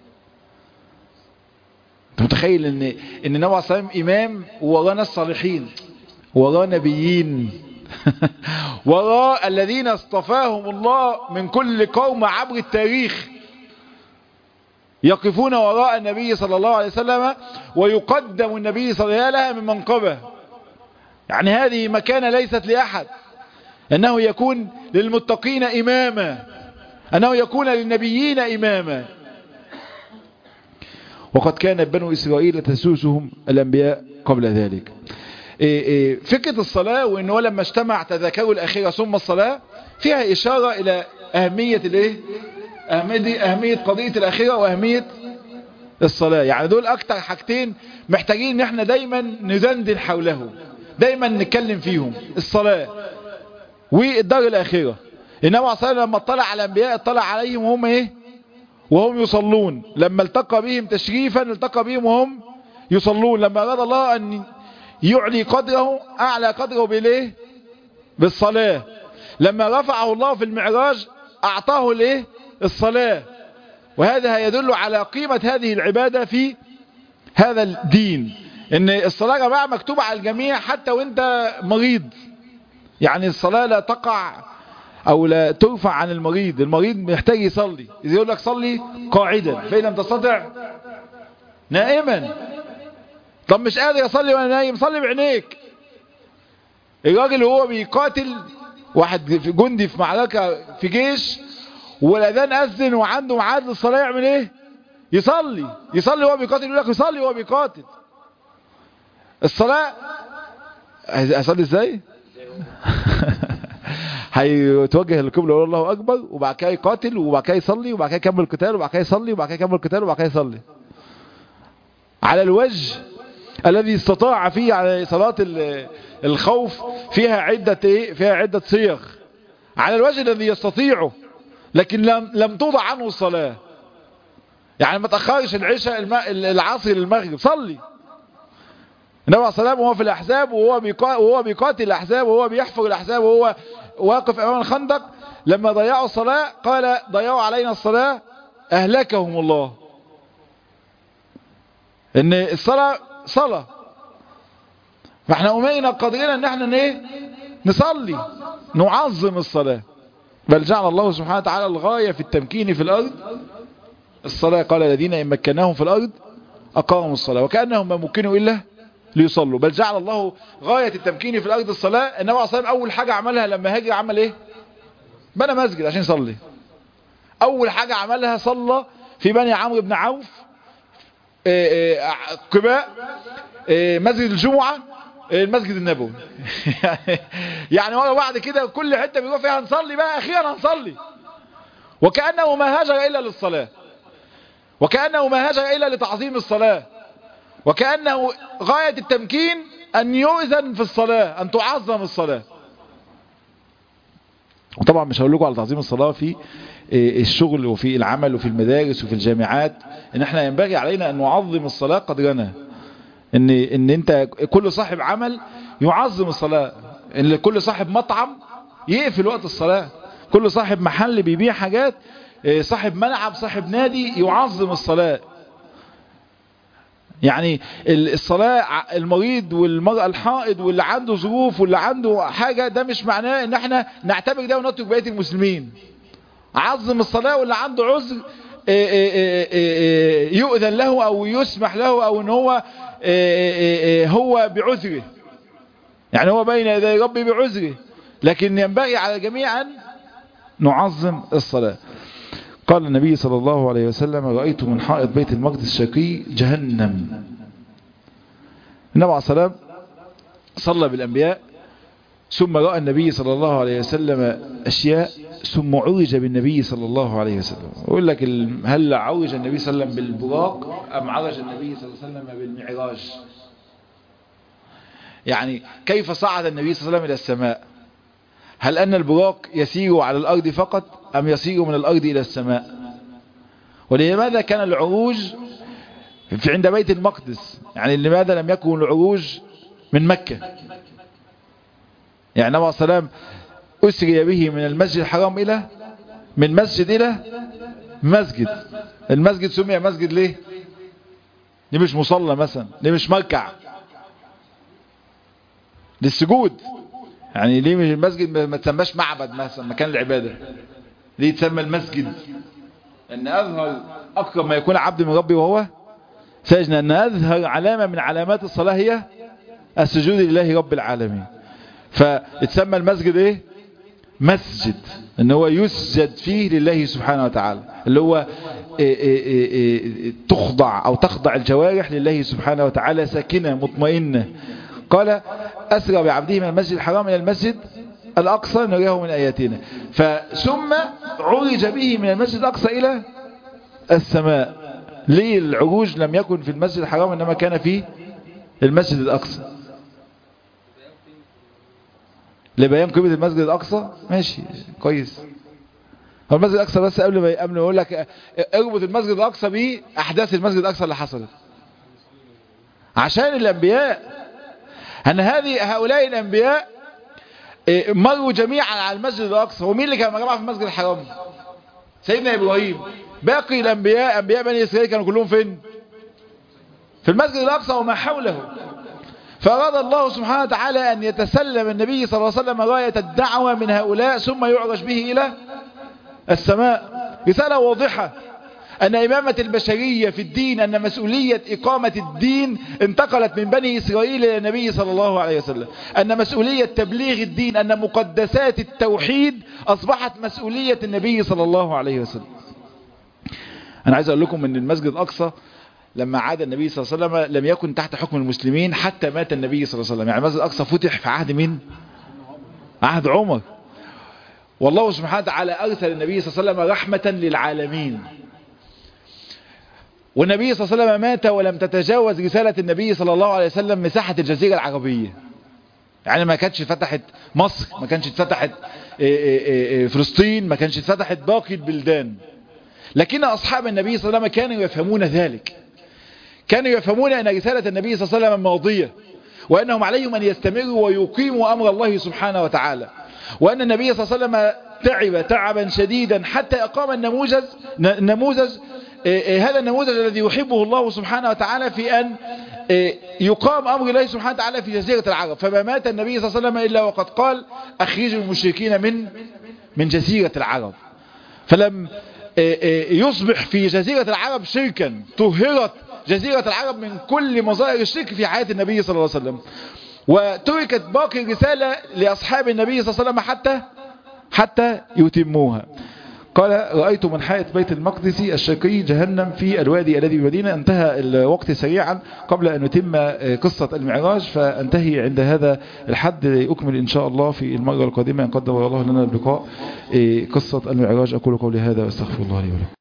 أنت متخيل إن, إن النبي عليه الصلاة إمام وراه ناس صالحين وراه نبيين وراء الذين اصطفاهم الله من كل قوم عبر التاريخ يقفون وراء النبي صلى الله عليه وسلم ويقدم النبي صلى الله عليه وسلم من منقبه يعني هذه مكانة ليست لأحد أنه يكون للمتقين إماما أنه يكون للنبيين إماما وقد كان بنو إسرائيل تسوسهم الأنبياء قبل ذلك إيه إيه فكرة الصلاة وإن هو لما اجتمع تذكروا الأخيرة ثم الصلاة فيها إشارة إلى أهمية الإيه؟ أهمية, أهمية قضية الأخيرة وأهمية الصلاة يعني دول أكتر حاجتين محتاجين إن احنا دايما ندندن حوله دايما نتكلم فيهم الصلاة والدار الأخيرة إنما صلى لما اطلع على الأنبياء اطلع عليهم وهم إيه وهم يصلون لما التقى بهم تشريفا التقى بهم وهم يصلون لما أراد الله أن يعلي قدره أعلى قدره بالإيه بالصلاة لما رفعه الله في المعراج أعطاه الإيه الصلاة وهذا يدل على قيمة هذه العبادة في هذا الدين ان الصلاة يا جماعة مكتوبة على الجميع حتى وانت مريض يعني الصلاة لا تقع او لا ترفع عن المريض المريض محتاج يصلي اذا يقول لك صلي قاعدا فإن لم تستطع نائما طب مش قادر يصلي وانا نايم صلي بعينيك الراجل وهو بيقاتل واحد في جندي في معركة في جيش والاذان اذن وعنده ميعاد للصلاه يعمل ايه يصلي يصلي وهو بيقاتل يقول لك يصلي وهو بيقاتل الصلاه اصلي ازاي هيتوجه للقبله ويقول الله اكبر وبعد كده يقاتل وبعد كده يصلي وبعد كده يكمل القتال وبعد كده يصلي وبعد كده يكمل القتال وبعد كده يصلي على الوجه الذي استطاع فيه على صلاه الخوف فيها عده ايه فيها عده صيغ على الوجه الذي يستطيعه لكن لم لم توضع عنه الصلاة يعني ما تأخرش العشاء العصر للمغرب صلي النبي عليه الصلاة وهو في الأحزاب وهو وهو بيقاتل الأحزاب وهو بيحفر الأحزاب وهو واقف أمام الخندق لما ضيعوا الصلاة قال ضيعوا علينا الصلاة أهلكهم الله إن الصلاة صلاة فاحنا أمينا قادرين ان احنا ايه نصلي نعظم الصلاة بل جعل الله سبحانه وتعالى الغاية في التمكين في الأرض الصلاة قال الذين إن مكناهم في الأرض أقاموا الصلاة وكأنهم ما مكنوا إلا ليصلوا بل جعل الله غاية التمكين في الأرض الصلاة النبي عليه الصلاة أول حاجة عملها لما هاجر عمل إيه بنى مسجد عشان يصلي أول حاجة عملها صلى في بني عمرو بن عوف قباء مسجد الجمعة المسجد النبوي يعني ورا بعد كده كل حته بيروح فيها هنصلي بقى اخيرا هنصلي وكانه ما هاجر الا للصلاه وكانه ما هاجر الا لتعظيم الصلاه وكانه غايه التمكين ان يؤذن في الصلاه ان تعظم الصلاه وطبعا مش هقول لكم على تعظيم الصلاه في الشغل وفي العمل وفي المدارس وفي الجامعات ان احنا ينبغي علينا ان نعظم الصلاه قدرنا ان ان انت كل صاحب عمل يعظم الصلاة ان كل صاحب مطعم يقفل وقت الصلاة كل صاحب محل بيبيع حاجات صاحب ملعب صاحب نادي يعظم الصلاة يعني الصلاة المريض والمرأة الحائض واللي عنده ظروف واللي عنده حاجة ده مش معناه ان احنا نعتبر ده ونترك بقية المسلمين عظم الصلاة واللي عنده عذر يؤذن له او يسمح له او ان هو هو بعذره يعني هو بين يدي ربي بعذره لكن ينبغي على الجميع أن نعظم الصلاة قال النبي صلى الله عليه وسلم رأيت من حائط بيت المقدس الشقي جهنم النبي عليه الصلاة صلى بالأنبياء ثم رأى النبي صلى الله عليه وسلم أشياء ثم عرج بالنبي صلى الله عليه وسلم يقول لك هل عرج النبي صلى الله عليه وسلم بالبراق أم عرج النبي صلى الله عليه وسلم بالمعراج يعني كيف صعد النبي صلى الله عليه وسلم إلى السماء هل أن البراق يسير على الأرض فقط أم يسير من الأرض إلى السماء ولماذا كان العروج في عند بيت المقدس يعني لماذا لم يكن العروج من مكة يعني النبي صلى الله عليه وسلم أسري به من المسجد الحرام إلى من مسجد إلى مسجد المسجد سمي مسجد ليه ليه مش مصلى مثلا ليه مش مركع للسجود يعني ليه مش المسجد ما تسماش معبد مثلا مكان العبادة ليه تسمى المسجد ان اظهر اقرب ما يكون عبد من ربي وهو ساجنا ان اظهر علامة من علامات الصلاة هي السجود لله رب العالمين فتسمى المسجد ايه مسجد ان هو يسجد فيه لله سبحانه وتعالى اللي هو إيه إيه إيه تخضع او تخضع الجوارح لله سبحانه وتعالى ساكنة مطمئنة قال أسرى بعبده من المسجد الحرام إلى المسجد الأقصى نريه من آياتنا فثم عرج به من المسجد الأقصى إلى السماء ليه العروج لم يكن في المسجد الحرام إنما كان في المسجد الأقصى لبيان قيمة المسجد الأقصى ماشي كويس هو المسجد الأقصى بس قبل ما قبل ما يقول لك اربط المسجد الأقصى بأحداث المسجد الأقصى اللي حصلت عشان الأنبياء أن هذه هؤلاء الأنبياء مروا جميعا على المسجد الأقصى ومين اللي كان مجمع في المسجد الحرام سيدنا إبراهيم باقي الأنبياء أنبياء بني إسرائيل كانوا كلهم فين في المسجد الأقصى وما حوله فأراد الله سبحانه وتعالى أن يتسلم النبي صلى الله عليه وسلم راية الدعوة من هؤلاء ثم يعرج به إلى السماء رسالة واضحة أن إمامة البشرية في الدين أن مسؤولية إقامة الدين انتقلت من بني إسرائيل إلى النبي صلى الله عليه وسلم أن مسؤولية تبليغ الدين أن مقدسات التوحيد أصبحت مسؤولية النبي صلى الله عليه وسلم أنا عايز أقول لكم أن المسجد الأقصى لما عاد النبي صلى الله عليه وسلم لم يكن تحت حكم المسلمين حتى مات النبي صلى الله عليه وسلم يعني المسجد الأقصى فتح في عهد مين عهد عمر والله سبحانه وتعالى أرسل النبي صلى الله عليه وسلم رحمة للعالمين والنبي صلى الله عليه وسلم مات ولم تتجاوز رسالة النبي صلى الله عليه وسلم مساحة الجزيرة العربية يعني ما كانتش فتحت مصر ما كانتش فتحت فلسطين ما كانتش فتحت باقي البلدان لكن أصحاب النبي صلى الله عليه وسلم كانوا يفهمون ذلك كانوا يفهمون أن رسالة النبي صلى الله عليه وسلم ماضية وأنهم عليهم أن يستمروا ويقيموا أمر الله سبحانه وتعالى وأن النبي صلى الله عليه وسلم تعب تعبا شديدا حتى أقام النموذج نموذج هذا النموذج الذي يحبه الله سبحانه وتعالى في أن يقام أمر الله سبحانه وتعالى في جزيرة العرب فما مات النبي صلى الله عليه وسلم إلا وقد قال أخرجوا المشركين من من جزيرة العرب فلم يصبح في جزيرة العرب شركا طهرت جزيرة العرب من كل مظاهر الشرك في حياة النبي صلى الله عليه وسلم وتركت باقي الرسالة لأصحاب النبي صلى الله عليه وسلم حتى حتى يتموها قال رأيت من حائط بيت المقدس الشرقي جهنم في الوادي الذي بمدينة انتهى الوقت سريعا قبل أن نتم قصة المعراج فانتهي عند هذا الحد أكمل إن شاء الله في المرة القادمة أن قدر الله لنا اللقاء قصة المعراج أقول قولي هذا واستغفر الله لي ولكم